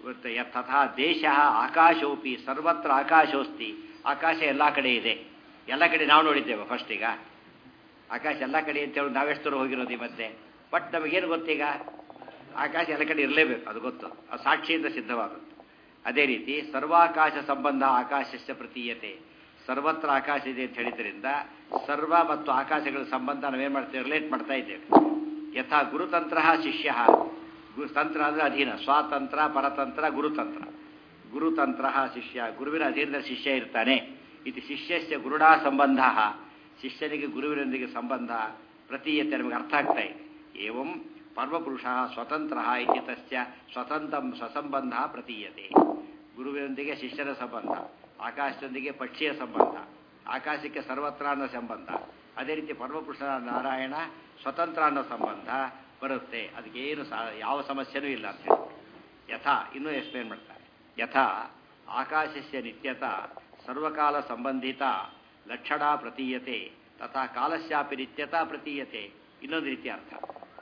ತಥಾ ದೇಶ ಆಕಾಶೋಪಿ ಸರ್ವತ್ರ ಆಕಾಶೋಸ್ತಿ ಆಕಾಶ ಎಲ್ಲ ಕಡೆ ಇದೆ ಎಲ್ಲ ಕಡೆ ನಾವು ನೋಡಿದ್ದೇವೆ ಫಸ್ಟ್ ಈಗ ಆಕಾಶ ಎಲ್ಲ ಕಡೆ ಅಂತ ಹೇಳಿ ನಾವೆಷ್ಟು ದೂರ ಹೋಗಿರೋದು ಈ ಮಧ್ಯೆ ಬಟ್ ನಮಗೇನು ಗೊತ್ತೀಗ ಆಕಾಶ ಎಲ್ಲ ಕಡೆ ಇರಲೇಬೇಕು ಅದು ಗೊತ್ತು ಅದು ಸಾಕ್ಷಿಯಿಂದ ಸಿದ್ಧವಾದದ್ದು ಅದೇ ರೀತಿ ಸರ್ವಾಕಾಶ ಸಂಬಂಧ ಆಕಾಶಸ್ಯ ಪ್ರತೀಯತೆ ಸರ್ವತ್ರ ಆಕಾಶ ಇದೆ ಅಂತ ಹೇಳಿದ್ರಿಂದ ಸರ್ವ ಮತ್ತು ಆಕಾಶಗಳ ಸಂಬಂಧ ನಾವೇನು ಮಾಡ್ತೇವೆ ರಿಲೇಟ್ ಮಾಡ್ತಾ ಇದ್ದೇವೆ ಯಥಾ ಗುರುತಂತ್ರ ಶಿಷ್ಯ ಗು ತಂತ್ರ ಅಂದರೆ ಅಧೀನ ಸ್ವಾತಂತ್ರ ಪರತಂತ್ರ ಗುರುತಂತ್ರ ಗುರುತಂತ್ರ ಶಿಷ್ಯ ಗುರುವಿನ ಅಧೀನದ ಶಿಷ್ಯ ಇರ್ತಾನೆ ಇದು ಶಿಷ್ಯಸ್ಯ ಗುರುಡಾ ಸಂಬಂಧ ಶಿಷ್ಯನಿಗೆ ಗುರುವಿನೊಂದಿಗೆ ಸಂಬಂಧ ಪ್ರತೀಯತೆ ನಮಗೆ ಅರ್ಥ ಆಗ್ತಾ ಇದೆ ಏವಂ ಪರಮಪುರುಷ ಸ್ವತಂತ್ರ ಇತಿ ತಸ್ಯ ಸ್ವತಂತ್ರ ಸ್ವಸಂಬಂಧ ಪ್ರತೀಯತೆ ಗುರುವಿನೊಂದಿಗೆ ಶಿಷ್ಯನ ಸಂಬಂಧ ಆಕಾಶದೊಂದಿಗೆ ಪಕ್ಷಿಯ ಸಂಬಂಧ ಆಕಾಶಕ್ಕೆ ಸರ್ವತ್ರ ಅನ್ನೋ ಸಂಬಂಧ ಅದೇ ರೀತಿ ಪರಮಪುರುಷ ನಾರಾಯಣ ಸ್ವತಂತ್ರ ಅನ್ನೋ ಸಂಬಂಧ ಬರುತ್ತೆ ಅದಕ್ಕೇನು ಸಾ ಯಾವ ಸಮಸ್ಯೆನೂ ಇಲ್ಲ ಅಂತ ಹೇಳಿ ಯಥಾ ಇನ್ನೂ ಎಕ್ಸ್ಪ್ಲೇನ್ ಮಾಡ್ತಾರೆ ಯಥಾ ಆಕಾಶಸ್ಯ ನಿತ್ಯತ ಸರ್ವಕಾಲ ಸಂಬಂಧಿತ ಲಕ್ಷಣ ಪ್ರತೀಯತೆ ತಥಾ ಕಾಲಸ್ಯಾಪಿ ನಿತ್ಯತಾ ಪ್ರತೀಯತೆ ಇನ್ನೊಂದು ರೀತಿಯ ಅರ್ಥ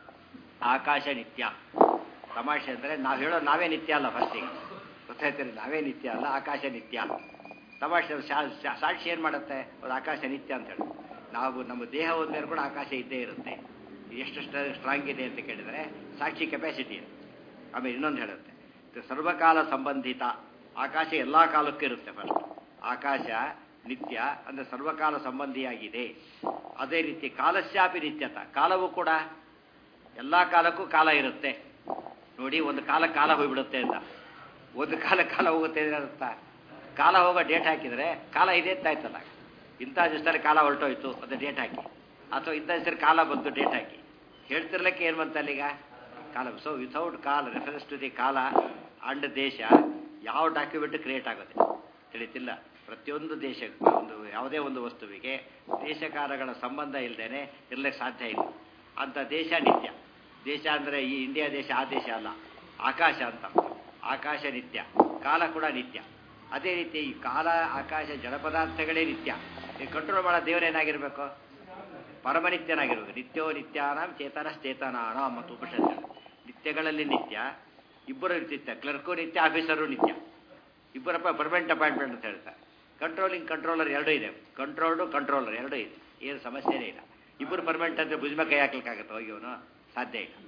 ಆಕಾಶ ನಿತ್ಯ ತಮಾಷೆ ಅಂದರೆ ನಾವು ಹೇಳೋ ನಾವೇ ನಿತ್ಯ ಅಲ್ಲ ಫಸ್ಟಿಗೆ ಗೊತ್ತಾಯ್ತಾರೆ ನಾವೇ ನಿತ್ಯ ಅಲ್ಲ ಆಕಾಶ ನಿತ್ಯ ತಮಾಷೆ ಶಾ- ಶಾ- ಸಾಕ್ಷಿ ಏನು ಮಾಡುತ್ತೆ ಅದು ಆಕಾಶ ನಿತ್ಯ ಅಂತ ಹೇಳಿ ನಾವು ನಮ್ಮ ದೇಹ ಹೋದ್ಮೇಲೆ ಕೂಡ ಆಕಾಶ ಇದ್ದೇ ಇರುತ್ತೆ ಎಷ್ಟು ಸ್ಟ್ರಾಂಗ್ ಇದೆ ಅಂತ ಕೇಳಿದರೆ ಸಾಕ್ಷಿ ಕೆಪಾಸಿಟಿ ಇದೆ ಆಮೇಲೆ ಇನ್ನೊಂದು ಹೇಳುತ್ತೆ ಇದು ಸರ್ವಕಾಲ ಸಂಬಂಧಿತ ಆಕಾಶ ಎಲ್ಲ ಕಾಲಕ್ಕೂ ಇರುತ್ತೆ ಫಸ್ಟ್ ಆಕಾಶ ನಿತ್ಯ ಅಂದರೆ ಸರ್ವಕಾಲ ಸಂಬಂಧಿಯಾಗಿದೆ ಅದೇ ರೀತಿ ಕಾಲಸ್ಯಾಪಿ ನಿತ್ಯತ ಕಾಲವೂ ಕೂಡ ಎಲ್ಲ ಕಾಲಕ್ಕೂ ಕಾಲ ಇರುತ್ತೆ ನೋಡಿ ಒಂದು ಕಾಲ ಕಾಲ ಹೋಗ್ಬಿಡುತ್ತೆ ಅಂತ ಒಂದು ಕಾಲ ಕಾಲ ಹೋಗುತ್ತೆ ಅಂದ್ರೆ ಅರ್ಥ ಕಾಲ ಹೋಗೋ ಡೇಟ್ ಹಾಕಿದರೆ ಕಾಲ ಇದೆ ಅಂತ ಆಯ್ತಲ್ಲ ಇಂಥ ದಿವಸದಲ್ಲಿ ಕಾಲ ಹೊರಟೋಯ್ತು ಅದು ಡೇಟ್ ಹಾಕಿ ಅಥವಾ ಇಂಥ ದಿವಸದಲ್ಲಿ ಕಾಲ ಬಂತು ಡೇಟ್ ಹಾಕಿ ಹೇಳ್ತಿರ್ಲಿಕ್ಕೆ ಏನು ಬಂತಲ್ಲ ಈಗ ಕಾಲ ಸೊ ವಿಥೌಟ್ ಕಾಲ್ ರೆಫರೆನ್ಸ್ ಟು ದಿ ಕಾಲ ಅಂಡ್ ದೇಶ ಯಾವ ಡಾಕ್ಯುಮೆಂಟ್ ಕ್ರಿಯೇಟ್ ಆಗುತ್ತೆ ತಿಳಿತಿಲ್ಲ ಪ್ರತಿಯೊಂದು ದೇಶಕ್ಕೆ ಒಂದು ಯಾವುದೇ ಒಂದು ವಸ್ತುವಿಗೆ ದೇಶಕಾಲಗಳ ಸಂಬಂಧ ಇಲ್ಲದೇನೆ ಇರ್ಲಿಕ್ಕೆ ಸಾಧ್ಯ ಇಲ್ಲ ಅಂತ ದೇಶ ನಿತ್ಯ ದೇಶ ಅಂದರೆ ಈ ಇಂಡಿಯಾ ದೇಶ ಆ ದೇಶ ಅಲ್ಲ ಆಕಾಶ ಅಂತ ಆಕಾಶ ನಿತ್ಯ ಕಾಲ ಕೂಡ ನಿತ್ಯ ಅದೇ ರೀತಿ ಈ ಕಾಲ ಆಕಾಶ ಜಡ ಪದಾರ್ಥಗಳೇ ನಿತ್ಯ ಈ ಕಂಟ್ರೋಲ್ ಮಾಡೋ ದೇವರೇನಾಗಿರ್ಬೇಕು ಪರಮನಿತ್ಯನಾಗಿರ್ಬೇಕು ನಿತ್ಯೋ ನಿತ್ಯಾನಾಂ ಚೇತನಶ್ಚೇತನಾನಾಂ ಮತ್ತು ಉಪನಿಷತ್ತು ನಿತ್ಯಗಳಲ್ಲಿ ನಿತ್ಯ ಇಬ್ಬರು ನಿತ್ಯ ಕ್ಲರ್ಕು ನಿತ್ಯ ಆಫೀಸರು ನಿತ್ಯ ಇಬ್ಬರಪ್ಪ ಪರ್ಮನೆಂಟ್ ಅಪಾಯಿಂಟ್ಮೆಂಟ್ ಅಂತ ಹೇಳ್ತಾರೆ ಕಂಟ್ರೋಲಿಂಗ್ ಕಂಟ್ರೋಲರ್ ಎರಡೂ ಇದೆ ಕಂಟ್ರೋಲ್ಡು ಕಂಟ್ರೋಲರ್ ಎರಡೂ ಇದೆ ಏನು ಸಮಸ್ಯೆನೇ ಇಲ್ಲ ಇಬ್ಬರು ಪರ್ಮನೆಂಟ್ ಅಂದರೆ ಭುಜ್ಮ ಕೈ ಹಾಕ್ಲಿಕ್ಕಾಗತ್ತೆ ಹೋಗಿ ಅವನು ಸಾಧ್ಯ ಇಲ್ಲ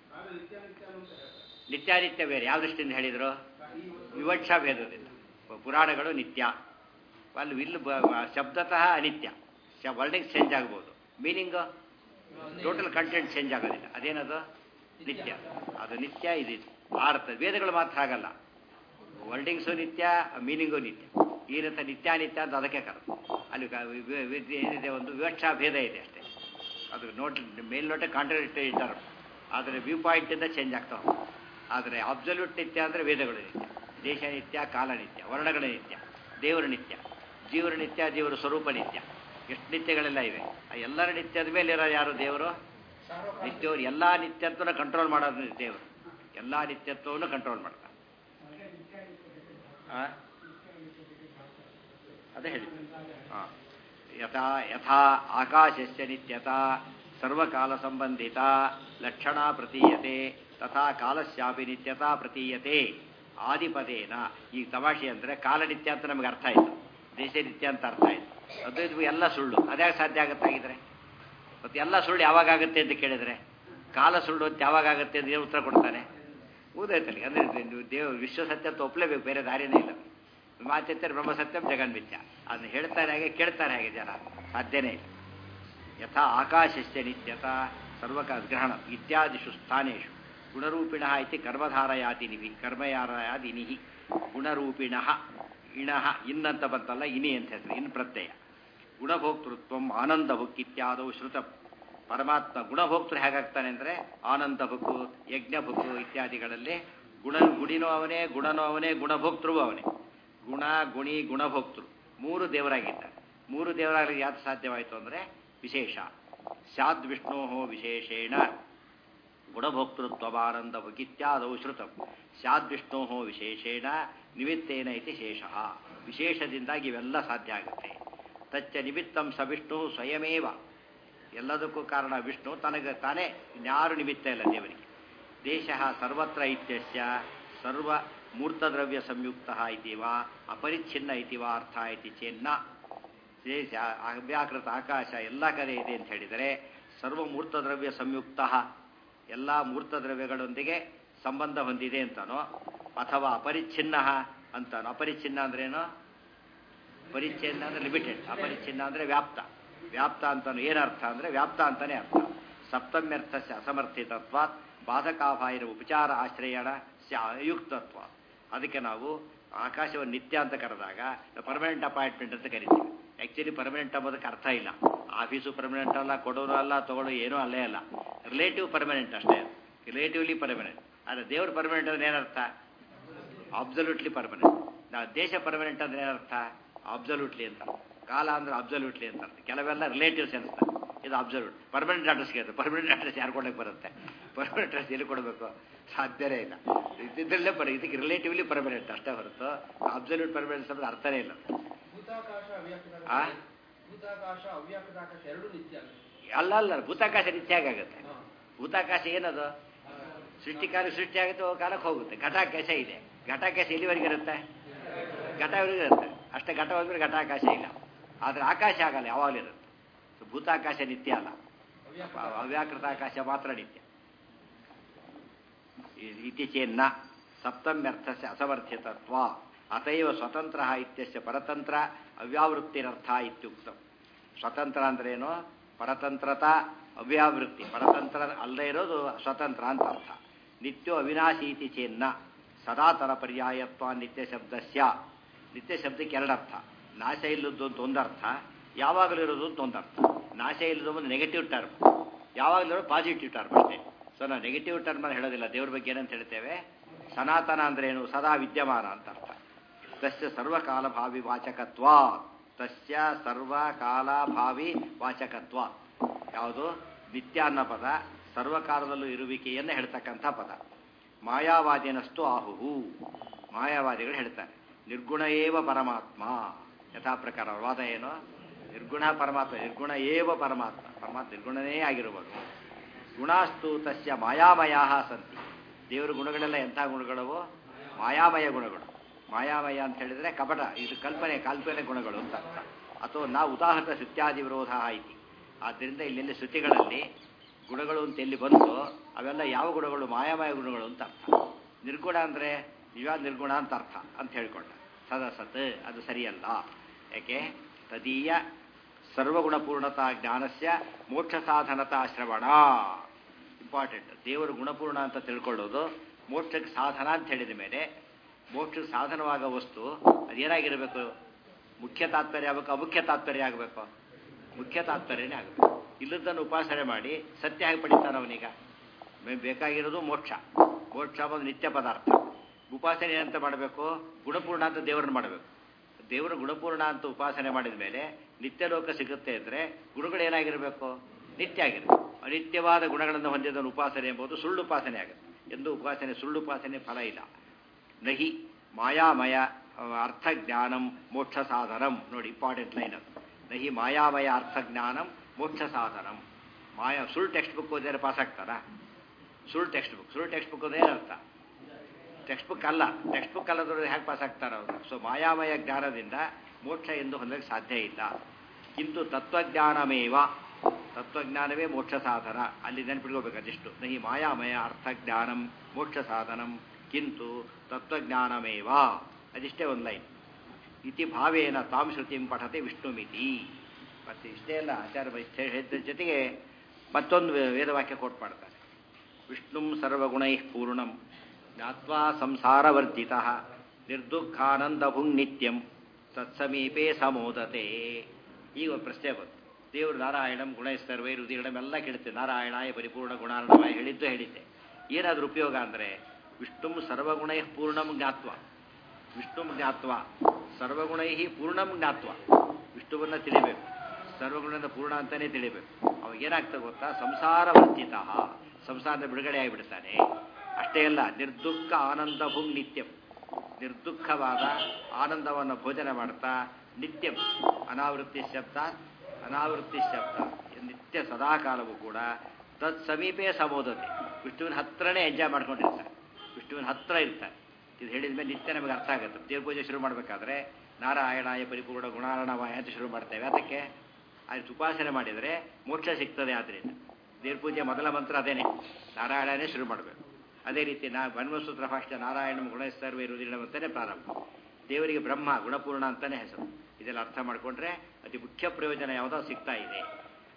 ನಿತ್ಯಾನಿತ್ಯ ಬೇರೆ ಯಾವ ದೃಷ್ಟಿಯಿಂದ ಹೇಳಿದರು ವಿವಕ್ಷಾ ಭೇದದಿಂದ ಪುರಾಣಗಳು ನಿತ್ಯ ಅಲ್ಲಿ ವಿಲ್ ಶಬ್ದತಃ ಅನಿತ್ಯ ವರ್ಡಿಂಗ್ ಚೇಂಜ್ ಆಗ್ಬೋದು ಮೀನಿಂಗು ಟೋಟಲ್ ಕಂಟೆಂಟ್ ಚೇಂಜ್ ಆಗೋದಿಲ್ಲ ಅದೇನದು ನಿತ್ಯ ಅದು ನಿತ್ಯ ಇದು ಅರ್ಥ ವೇದಗಳು ಮಾತ್ರ ಆಗಲ್ಲ ವರ್ಡಿಂಗ್ಸು ನಿತ್ಯ ಮೀನಿಂಗು ನಿತ್ಯ ಈ ರೀತಿ ನಿತ್ಯಾನಿತ್ಯ ಅಂತ ಅದಕ್ಕೆ ಕರ ಅಲ್ಲಿ ಕ- ವಿ- ವಿ- ಏನಿದೆ ಒಂದು ವಿವಕ್ಷಾ ಭೇದ ಇದೆ ಅಷ್ಟೇ ಅದು ನೋಟ್ ಮೇಲ್ನೋಟ ಕಾಂಟ್ರಡಿಕ್ಟರಿ ಟರ್ಮ್ ಆದರೆ ವ್ಯೂ ಪಾಯಿಂಟಿಂದ ಚೇಂಜ್ ಆಗ್ತಾ ಹೋಗುತ್ತೆ ಆದರೆ ಅಬ್ಸಲ್ಯೂಟ್ ನಿತ್ಯ ಅಂದರೆ ವೇದಗಳು ನಿತ್ಯ ದೇಶ ನಿತ್ಯ ಕಾಲ ನಿತ್ಯ ವರ್ಣಗಳ ನಿತ್ಯ ದೇವರ ನಿತ್ಯ ಜೀವರ ನಿತ್ಯ ಜೀವರ ಸ್ವರೂಪ ನಿತ್ಯ ಎಷ್ಟು ನಿತ್ಯಗಳೆಲ್ಲ ಇವೆ ಆ ಎಲ್ಲರ ನಿತ್ಯದ ಮೇಲೆ ಇರೋ ಯಾರು ದೇವರು ನಿತ್ಯವರು ಎಲ್ಲ ನಿತ್ಯತ್ವನ ಕಂಟ್ರೋಲ್ ಮಾಡೋದು ದೇವರು ಎಲ್ಲ ನಿತ್ಯತ್ವವನ್ನು ಕಂಟ್ರೋಲ್ ಮಾಡ್ತಾರೆ ಆ? ಅದೇ ಹೇಳಿ ಹಾ. ಯಥಾ ಯಥಾ ಆಕಾಶಸ್ಯ ನಿತ್ಯತಾ ಸರ್ವಕಾಲ ಸಂಬಂಧಿತ ಲಕ್ಷಣ ಪ್ರತೀಯತೆ ತಥಾ ಕಾಲಸ್ಯಾಪಿ ನಿತ್ಯತಾ ಪ್ರತೀಯತೆ ಆದಿಪದೇನ ಈ ತಮಾಷೆ ಅಂದರೆ ಕಾಲ ನಿತ್ಯ ಅಂತ ನಮಗೆ ಅರ್ಥ ಆಯಿತು ದೇಶ ನಿತ್ಯ ಅಂತ ಅರ್ಥ ಆಯಿತು ಅದು ಇದು ಎಲ್ಲ ಸುಳ್ಳು ಅದ್ಯಾಗ ಸಾಧ್ಯ ಆಗುತ್ತಾಗಿದ್ರೆ ಮತ್ತು ಎಲ್ಲ ಸುಳ್ಳು ಯಾವಾಗ ಆಗುತ್ತೆ ಅಂತ ಕೇಳಿದರೆ ಕಾಲ ಸುಳ್ಳು ಅಂತ ಯಾವಾಗ ಆಗುತ್ತೆ ಅಂತ ಏನು ಉತ್ತರ ಕೊಡ್ತಾನೆ ಊದೈತಲ್ಲಿ ಅಂದರೆ ನೀವು ದೇವ ವಿಶ್ವ ಸತ್ಯ ಅಂತ ಒಪ್ಪಲೇಬೇಕು ಬೇರೆ ದಾರಿನೇ ಇಲ್ಲ ಮಾತ್ಯತ್ತರ ಬ್ರಹ್ಮ ಸತ್ಯಂ ಜಗನ್ಮಿತ್ಯ ಅದನ್ನ ಹೇಳ್ತಾರೆ ಹಾಗೆ ಕೇಳ್ತಾರೆ ಹಾಗೆ ಜನ ಸಾಧ್ಯನೇ ಇಲ್ಲ ಯಥಾ ಆಕಾಶಸ್ಯ ನಿತ್ಯತ ಸರ್ವಕ ಗ್ರಹಣ ಇತ್ಯಾದಿಷು ಸ್ಥಾನೇಶು ಗುಣರೂಪಿಣ ಇತಿ ಕರ್ಮಧಾರಯಾದಿನಿಹಿ ಕರ್ಮಯಾರಯಾದಿನಿಹಿ ಗುಣರೂಪಿಣ ಇಣಃ ಇನ್ನಂತ ಬಂತಲ್ಲ ಇನಿ ಅಂತ ಹೆಸರು ಇನ್ ಪ್ರತ್ಯಯ ಗುಣಭೋಕ್ತೃತ್ವ ಆನಂದ ಭುಕ್ ಇತ್ಯಾದವು ಶ್ರುತ ಪರಮಾತ್ಮ ಗುಣಭೋಕ್ತೃ ಹೇಗಾಗ್ತಾನೆ ಅಂದರೆ ಆನಂದ ಭುಕ್ಕು ಯಜ್ಞ ಭುಕ್ಕು ಇತ್ಯಾದಿಗಳಲ್ಲಿ ಗುಣ ಗುಡಿನೂ ಅವನೇ ಗುಣನೂ ಅವನೇ ಗುಣಭೋಕ್ತೃವು ಅವನೇ ಗುಣ ಗುಣಿ ಗುಣಭೋಕ್ತೃ ಮೂರು ದೇವರಾಗಿದ್ದಾರೆ ಮೂರು ದೇವರಾಗಲಿಕ್ಕೆ ಯಾವ್ದು ಸಾಧ್ಯವಾಯಿತು ಅಂದರೆ ವಿಶೇಷ ಸ್ಯಾದ್ ವಿಷ್ಣೋ ವಿಶೇಷೇಣ ಗುಣಭೋಕ್ತೃತ್ವವಾನಂದ ಭುಗಿತ್ಯಾದೌ ಶ್ರುತಂ ಸ್ಯಾದ್ ವಿಷ್ಣೋ ವಿಶೇಷೇಣ ನಿಮಿತ್ತೇನ ಇತಿ ಶೇಷ ವಿಶೇಷದಿಂದಾಗಿ ಇವೆಲ್ಲ ಸಾಧ್ಯ ಆಗುತ್ತೆ ತಚ್ಚ ನಿಮಿತ್ತಂ ಸ ವಿಷ್ಣು ಸ್ವಯಮೇವ ಎಲ್ಲದಕ್ಕೂ ಕಾರಣ ವಿಷ್ಣು ತನಗೆ ತಾನೇ ಇನ್ಯಾರು ನಿಮಿತ್ತ ಇಲ್ಲ ದೇವರಿಗೆ ದೇಶ ಸರ್ವತ್ರ ಇತ್ಯಸ್ಯ ಸರ್ವ ಮೂರ್ತದ್ರವ್ಯ ಸಂಯುಕ್ತ ಇತಿ ವಾ ಅಪರಿಚ್ಛಿನ್ನ ಇತಿ ವಾ ಅರ್ಥ ಇತಿ ಚೇನ್ನ ದೇಶ ಅವ್ಯಾಕೃತ ಆಕಾಶ ಎಲ್ಲ ಕಡೆ ಇದೆ ಅಂತ ಹೇಳಿದರೆ ಸರ್ವ ಮೂರ್ತದ್ರವ್ಯ ಸಂಯುಕ್ತ ಎಲ್ಲ ಮೂರ್ತದ್ರವ್ಯಗಳೊಂದಿಗೆ ಸಂಬಂಧ ಹೊಂದಿದೆ ಅಂತನೋ ಅಥವಾ ಅಪರಿಚ್ಛಿನ್ನ ಅಂತಾನೋ ಅಪರಿಚ್ಛಿನ್ನ ಅಂದ್ರೇನು ಪರಿಚ್ಛಿನ್ನ ಅಂದರೆ ಲಿಮಿಟೆಡ್ ಅಪರಿಚ್ಛಿನ್ನ ಅಂದರೆ ವ್ಯಾಪ್ತ ವ್ಯಾಪ್ತ ಅಂತಾನು ಏನರ್ಥ ಅಂದರೆ ವ್ಯಾಪ್ತ ಅಂತಾನೆ ಅರ್ಥ ಸಪ್ತಮ್ಯರ್ಥಸ್ಯ ಅಸಮರ್ಥಿತತ್ವಾತ್ ಬಾಧಕಾಭಾಯಿನ ಉಪಚಾರ ಆಶ್ರಯಣ ಸ್ಯ ಅಯುಕ್ತತ್ವ ಅದಕ್ಕೆ ನಾವು ಆಕಾಶವನ್ನು ನಿತ್ಯ ಅಂತ ಕರೆದಾಗ ಪರ್ಮನೆಂಟ್ ಅಪಾಯಿಂಟ್ಮೆಂಟ್ ಅಂತ ಕರಿತೀವಿ ಆ್ಯಕ್ಚುಲಿ ಪರ್ಮನೆಂಟ್ ಅಂಬೋದಕ್ಕೆ ಅರ್ಥ ಇಲ್ಲ ಆಫೀಸು ಪರ್ಮನೆಂಟ್ ಅಲ್ಲ ಕೊಡೋರು ಅಲ್ಲ ತೊಗೊಳ್ಳೋ ಏನೂ ಅಲ್ಲೇ ಅಲ್ಲ ರಿಲೇಟಿವ್ ಪರ್ಮನೆಂಟ್ ಅಷ್ಟೇ ರಿಲೇಟಿವ್ಲಿ ಪರ್ಮನೆಂಟ್ ಆದರೆ ದೇವ್ರ ಪರ್ಮನೆಂಟ್ ಅಂದ್ರೆ ಏನರ್ಥ ಅಬ್ಸಲ್ಯೂಟ್ಲಿ ಪರ್ಮನೆಂಟ್ ನಾವು ದೇಶ ಪರ್ಮನೆಂಟ್ ಅಂದ್ರೆ ಏನರ್ಥ ಅಬ್ಸಲ್ಯೂಟ್ಲಿ ಅಂತ ಕಾಲ ಅಂದ್ರೆ ಅಬ್ಸಲ್ಯೂಟ್ಲಿ ಅಂತ ಅರ್ಥ ಕೆಲವೆಲ್ಲ ರಿಲೇಟಿವ್ಸ್ ಅನಿಸ್ತಾರೆ ಇದು ಅಬ್ಸಲ್ಯೂಟ್ ಪರ್ಮನೆಂಟ್ ಅಡ್ರೆಸ್ ಕೇಳಿದ್ರೆ ಪರ್ಮನೆಂಟ್ ಅಡ್ರೆಸ್ ಯಾರು ಕೊಡಕ್ಕೆ ಬರುತ್ತೆ ಪರ್ಮನೆಂಟ್ ಅಡ್ರೆಸ್ ಎಲ್ಲಿ ಕೊಡಬೇಕು ಸಾಧ್ಯನೇ ಇಲ್ಲ ಇದ್ದಿದ್ದಲ್ಲೇ ಪರ ಇದಕ್ಕೆ ರಿಲೇಟಿವ್ಲಿ ಪರ್ಮನೆಂಟ್ ಅಷ್ಟೇ ಹೊರತು ಅಬ್ಸಲ್ಯೂಟ್ ಪರ್ಮನೆಂಟ್ ಅಂದ್ರೆ ಅರ್ಥನೇ ಇಲ್ಲ ಭೂತಾಕಾಶ ಅವ್ಯಾಕೃತ ಆ? ಭೂತಾಕಾಶ ಅವ್ಯಾಕೃತ ಆಕಾಶ ಎರಡು ನಿತ್ಯ ಅಲ್ಲ ಅಲ್ಲ ಅಲ್ಲ ಭೂತಾಕಾಶ ನಿತ್ಯ ಆಗುತ್ತೆ ಹಾ. ಭೂತಾಕಾಶ ಏನದು ಸೃಷ್ಟಿ ಕಾಲ ಸೃಷ್ಟಿ ಆಗುತ್ತೆ ಹೋಗೋ ಕಾಲಕ್ಕೆ ಹೋಗುತ್ತೆ ಘಟಾಕಾಶ ಇದೆ ಘಟಾಕಾಶ ಎಲ್ಲಿವರೆಗೆ ಇರುತ್ತೆ ಘಟವರೆಗೆ ಇರುತ್ತೆ ಅಷ್ಟೇ ಘಟ ಹೋದ್ಮೇಲೆ ಘಟಾಕಾಶ ಇಲ್ಲ ಆದರೆ ಆಕಾಶ ಆಗಲ್ಲ ಯಾವಾಗಲೂ ಇರುತ್ತೆ ಸೊ ಭೂತಾಕಾಶ ನಿತ್ಯ ಅಲ್ಲ ಅವ್ಯಾಕೃತ ಅವ್ಯಾಕೃತ ಆಕಾಶ ಮಾತ್ರ ನಿತ್ಯ ಇ- ಇತಿ ಚೇನ್ನ ಸಪ್ತಮ್ಯರ್ಥಸ್ಯ ಅಸಮರ್ಥ್ಯತತ್ವ ಅತೈವ ಸ್ವತಂತ್ರ ಇತ್ಯಸ್ಯ ಪರತಂತ್ರ ಅವ್ಯಾವೃತ್ತಿರರ್ಥ ಇತ್ಯುಕ್ತ ಸ್ವತಂತ್ರ ಅಂದ್ರೇನು ಪರತಂತ್ರತಾ ಅವ್ಯಾವೃತ್ತಿ ಪರತಂತ್ರ ಅಲ್ಲದೆ ಇರೋದು ಸ್ವತಂತ್ರ ಅಂತ ಅರ್ಥ ನಿತ್ಯೋ ಅವಿನಾಶಿ ಇತಿ ಚೇನ್ನ ಸದಾತರ ಪರ್ಯಾಯತ್ವ ನಿತ್ಯ ಶಬ್ದಸ್ಯ ನಿತ್ಯ ಶಬ್ದಕ್ಕೆ ಎರಡರ್ಥ ನಾಶ ಇಲ್ಲದ್ದು ಅಂತ ಒಂದರ್ಥ ಯಾವಾಗಲೂ ಇರೋದು ಅಂತ ಒಂದರ್ಥ ನಾಶ ಇಲ್ಲದು ಒಂದು ನೆಗೆಟಿವ್ ಟರ್ಮ್ ಯಾವಾಗಲೂ ಇರೋದು ಪಾಸಿಟಿವ್ ಟರ್ಮ್ ಅಷ್ಟೇ ಸೊ ನಾವು ನೆಗೆಟಿವ್ ಟರ್ಮ್ ಅಲ್ಲಿ ಹೇಳೋದಿಲ್ಲ ದೇವ್ರ ಬಗ್ಗೆ ಏನಂತ ಹೇಳ್ತೇವೆ ಸನಾತನ ಅಂದ್ರೆ ಏನು ಸದಾ ವಿದ್ಯಮಾನ ಅಂತ ಅರ್ಥ ತಸ್ಯ ಸರ್ವಕಾಲ ಭಾವಿ ವಾಚಕತ್ವ ತಸ್ಯ ಸರ್ವಕಾಲ ಭಾವಿ ವಾಚಕತ್ವ ಯಾವುದು ನಿತ್ಯ ಅನ್ನೋ ಪದ ಸರ್ವಕಾಲದಲ್ಲೂ ಇರುವಿಕೆಯನ್ನು ಹೇಳ್ತಕ್ಕಂಥ ಪದ ಮಾಯಾವಾದಿನಷ್ಟು ಆಹುಹು ಮಾಯಾವಾದಿಗಳು ಹೇಳ್ತಾರೆ ನಿರ್ಗುಣ ಏವ ಪರಮಾತ್ಮ ಯಥಾ ಪ್ರಕಾರ ಅವ್ರ ವಾದ ಏನು ನಿರ್ಗುಣ ಪರಮಾತ್ಮ ನಿರ್ಗುಣ ಏವ ಪರಮಾತ್ಮ ಪರಮಾತ್ಮ ನಿರ್ಗುಣನೇ ಆಗಿರುವುದು ಗುಣಾಸ್ತು ತಸ್ಯ ಮಾಯಾಮಯ ಸಂತಿ ದೇವರ ಗುಣಗಳೆಲ್ಲ ಎಂಥ ಗುಣಗಳವೋ ಮಾಯಾಮಯ ಗುಣಗಳು ಮಾಯಾಮಯ ಅಂತ ಹೇಳಿದ್ರೆ ಕಪಟ ಇದು ಕಲ್ಪನೆ ಕಾಲ್ಪನೆ ಗುಣಗಳು ಅಂತ ಅರ್ಥ ಅಥವಾ ನಾವು ಉದಾಹರಣ ಶ್ರುತ್ಯಾದಿ ವಿರೋಧ ಐತಿ ಆದ್ದರಿಂದ ಇಲ್ಲೆಲ್ಲಿ ಶ್ರುತಿಗಳಲ್ಲಿ ಗುಣಗಳು ಅಂತ ಎಲ್ಲಿ ಬಂತು ಅವೆಲ್ಲ ಯಾವ ಗುಣಗಳು ಮಾಯಾಮಯ ಗುಣಗಳು ಅಂತ ಅರ್ಥ ನಿರ್ಗುಣ ಅಂದರೆ ನಿಜವಾದ ನಿರ್ಗುಣ ಅಂತ ಅರ್ಥ ಅಂತ ಹೇಳ್ಕೊಂಡ ಸದಸತ್ ಅದು ಸರಿಯಲ್ಲ ಯಾಕೆ ತದೀಯ ಸರ್ವಗುಣಪೂರ್ಣತಾ ಜ್ಞಾನಸ್ಯ ಮೋಕ್ಷ ಸಾಧನತಾ ಶ್ರವಣ ಇಂಪಾರ್ಟೆಂಟ್ ದೇವರು ಗುಣಪೂರ್ಣ ಅಂತ ತಿಳ್ಕೊಳ್ಳೋದು ಮೋಕ್ಷಕ್ಕೆ ಸಾಧನ ಅಂತ ಹೇಳಿದ ಮೇಲೆ ಮೋಕ್ಷಕ್ಕೆ ಸಾಧನವಾದ ವಸ್ತು ಅದೇನಾಗಿರಬೇಕು ಮುಖ್ಯ ತಾತ್ಪರ್ಯ ಆಗಬೇಕು ಅಮುಖ್ಯ ತಾತ್ಪರ್ಯ ಆಗಬೇಕು ಮುಖ್ಯ ತಾತ್ಪರ್ಯನೇ ಆಗಬೇಕು ಇಲ್ಲದನ್ನು ಉಪಾಸನೆ ಮಾಡಿ ಸತ್ಯ ಹೇಗೆ ಪಡಿತಾನೆ ಅವನೀಗ ಮೇ- ಬೇಕಾಗಿರೋದು ಮೋಕ್ಷ ಮೋಕ್ಷ ಒಂದು ನಿತ್ಯ ಪದಾರ್ಥ ಉಪಾಸನೆ ಏನಂತ ಮಾಡಬೇಕು ಗುಣಪೂರ್ಣ ಅಂತ ದೇವರನ್ನು ಮಾಡಬೇಕು ದೇವರು ಗುಣಪೂರ್ಣ ಅಂತ ಉಪಾಸನೆ ಮಾಡಿದ ಮೇಲೆ ನಿತ್ಯ ಲೋಕ ಸಿಗುತ್ತೆ ಅಂದರೆ ಗುಣಗಳೇನಾಗಿರಬೇಕು ನಿತ್ಯ ಆಗಿರಬೇಕು ಅನಿತ್ಯವಾದ ಗುಣಗಳನ್ನು ಹೊಂದಿದ ಉಪಾಸನೆ ಎಂಬುದು ಸುಳ್ಳು ಉಪಾಸನೆ ಆಗುತ್ತೆ ಎಂದು ಉಪಾಸನೆ ಸುಳ್ಳು ಉಪಾಸನೆ ಫಲ ಇಲ್ಲ ನಹಿ ಮಾಯಾಮಯ ಅರ್ಥಜ್ಞಾನಂ ಮೋಕ್ಷ ಸಾಧನಂ ನೋಡಿ ಇಂಪಾರ್ಟೆಂಟ್ ಲೈನ್ ಅದು ನಹಿ ಮಾಯಾಮಯ ಅರ್ಥಜ್ಞಾನಂ ಮೋಕ್ಷ ಸಾಧನಂ ಮಾಯಾ ಸುಳ್ಳು ಟೆಕ್ಸ್ಟ್ ಬುಕ್ ಓದಿದ್ರೆ ಪಾಸ್ ಆಗ್ತಾರಾ ಸುಳ್ಳು ಟೆಕ್ಸ್ಟ್ ಬುಕ್ ಸುಳ್ಳು ಟೆಕ್ಸ್ಟ್ ಬುಕ್ ಓದೇ ಏನರ್ಥ ಟೆಕ್ಸ್ಟ್ ಬುಕ್ ಅಲ್ಲ ಟೆಕ್ಸ್ಟ್ ಬುಕ್ ಅಲ್ಲದ್ರೆ ಹೇಗೆ ಪಾಸ್ ಆಗ್ತಾರೆ ಅವರು ಸೊ ಮಾಯಾಮಯ ಜ್ಞಾನದಿಂದ ಮೋಕ್ಷ ಎಂದು ಹೊಂದಕ್ಕೆ ಸಾಧ್ಯ ಇಲ್ಲ ಕಿಂತು ತತ್ವಜ್ಞಾನಮೇವ ತತ್ವಜ್ಞಾನವೇ ಮೋಕ್ಷ ಸಾಧನ ಅಲ್ಲಿ ನೆನಪಿಟ್ಕೋಬೇಕು ಅದಿಷ್ಟು ನಹಿ ಮಾಯಾಮಯ ಅರ್ಥಜ್ಞಾನಂ ಮೋಕ್ಷ ಸಾಧನಂ ಕಿಂತು ತತ್ವಜ್ಞಾನಮೇವ ಅದಿಷ್ಟೇ ಒಂದು ಲೈನ್ ಇತಿ ಭಾವೇನ ತಾಂ ಶ್ರುತಿಂ ಪಠತೆ ವಿಷ್ಣುಮಿತಿ ಮತ್ತೆ ಇಷ್ಟೇ ಅಲ್ಲ ಆಚಾರ್ಯ ವೈಶ್ಯ ಹೇಳಿದ ಜೊತೆಗೆ ಮತ್ತೊಂದು ವೇ- ವೇದವಾಕ್ಯ ಕೋಟ್ ಮಾಡ್ತಾರೆ ವಿಷ್ಣುಂ ಸರ್ವಗುಣೈ ಪೂರ್ಣಂ ಜ್ಞಾತ್ವಾ ಸಂಸಾರವರ್ಜಿತ ನಿರ್ದುಃಖಾನಂದಭುಂ ನಿತ್ಯಂ ತತ್ಸಮೀಪೆ ಸಮೋದತೆ ಈಗ ಒಂದು ಪ್ರಶ್ನೆ ಬಂತು ದೇವರು ನಾರಾಯಣಂ ಗುಣ ಸರ್ವೈ ರುದಿಗಳನ್ನೆಲ್ಲ ಕೇಳುತ್ತೆ ನಾರಾಯಣಾಯ ಪರಿಪೂರ್ಣ ಗುಣಾರ್ಣವಾಯ ಹೇಳಿದ್ದು ಹೇಳಿದ್ದೆ ಏನಾದ್ರೂ ಉಪಯೋಗ ಅಂದರೆ ವಿಷ್ಣುಂ ಸರ್ವಗುಣೈ ಪೂರ್ಣಂ ಜ್ಞಾತ್ವ ವಿಷ್ಣುಂ ಜ್ಞಾತ್ವ ಸರ್ವಗುಣೈ ಪೂರ್ಣಂ ಜ್ಞಾತ್ವ ವಿಷ್ಣುವನ್ನ ತಿಳಿಬೇಕು ಸರ್ವಗುಣದ ಪೂರ್ಣ ಅಂತಾನೆ ತಿಳಿಬೇಕು ಅವಾಗ ಏನಾಗ್ತದೆ ಗೊತ್ತಾ ಸಂಸಾರ ವರ್ಜಿತ ಸಂಸಾರದ ಬಿಡುಗಡೆ ಆಗಿಬಿಡ್ತಾನೆ ಅಷ್ಟೇ ಅಲ್ಲ ನಿರ್ದುಃಖ ಆನಂದ ಭುಂಗ್ ನಿತ್ಯಂ ನಿರ್ದುಃಖವಾದ ಆನಂದವನ್ನು ಭೋಜನ ಮಾಡ್ತಾ ನಿತ್ಯಂ ಅನಾವೃತ್ತಿ ಶಬ್ದ ಅನಾವೃತ್ತಿ ಶಬ್ದ ನಿತ್ಯ ಸದಾಕಾಲವೂ ಕೂಡ ತತ್ ಸಮೀಪೇ ಸಮೋದತೆ ವಿಷ್ಣುವಿನ ಹತ್ರನೇ ಎಂಜಾಯ್ ಮಾಡ್ಕೊಂಡಿರ್ತಾರೆ ವಿಷ್ಣುವಿನ ಹತ್ರ ಇರ್ತಾರೆ ಇದು ಹೇಳಿದ ಮೇಲೆ ನಿತ್ಯ ನಮಗೆ ಅರ್ಥ ಆಗುತ್ತೆ ದೇವ್ರ ಪೂಜೆ ಶುರು ಮಾಡಬೇಕಾದ್ರೆ ನಾರಾಯಣಾಯ ಪರಿಪೂರ್ಣ ಗುಣಾರಣವಾಯ ಅಂತ ಶುರು ಮಾಡ್ತೇವೆ ಅದಕ್ಕೆ ಅದು ಉಪಾಸನೆ ಮಾಡಿದರೆ ಮೋಕ್ಷ ಸಿಗ್ತದೆ ಆದ್ದರಿಂದ ದೇವ್ರ ಪೂಜೆ ಮೊದಲ ಮಂತ್ರ ಅದೇನೆ ನಾರಾಯಣನೇ ಶುರು ಮಾಡಬೇಕು ಅದೇ ರೀತಿ ನಾ ಬ್ರಹ್ಮಸೂತ್ರ ಭಾಷ್ಯ ನಾರಾಯಣ ಗುಣಸ್ತರ್ವೇ ರುದಿರಣ ಅಂತಾನೆ ಪ್ರಾರಂಭ ದೇವರಿಗೆ ಬ್ರಹ್ಮ ಗುಣಪೂರ್ಣ ಅಂತಾನೆ ಹೆಸರು ಇದೆಲ್ಲ ಅರ್ಥ ಮಾಡಿಕೊಂಡ್ರೆ ಅತಿ ಮುಖ್ಯ ಪ್ರಯೋಜನ ಯಾವುದೋ ಸಿಗ್ತಾ ಇದೆ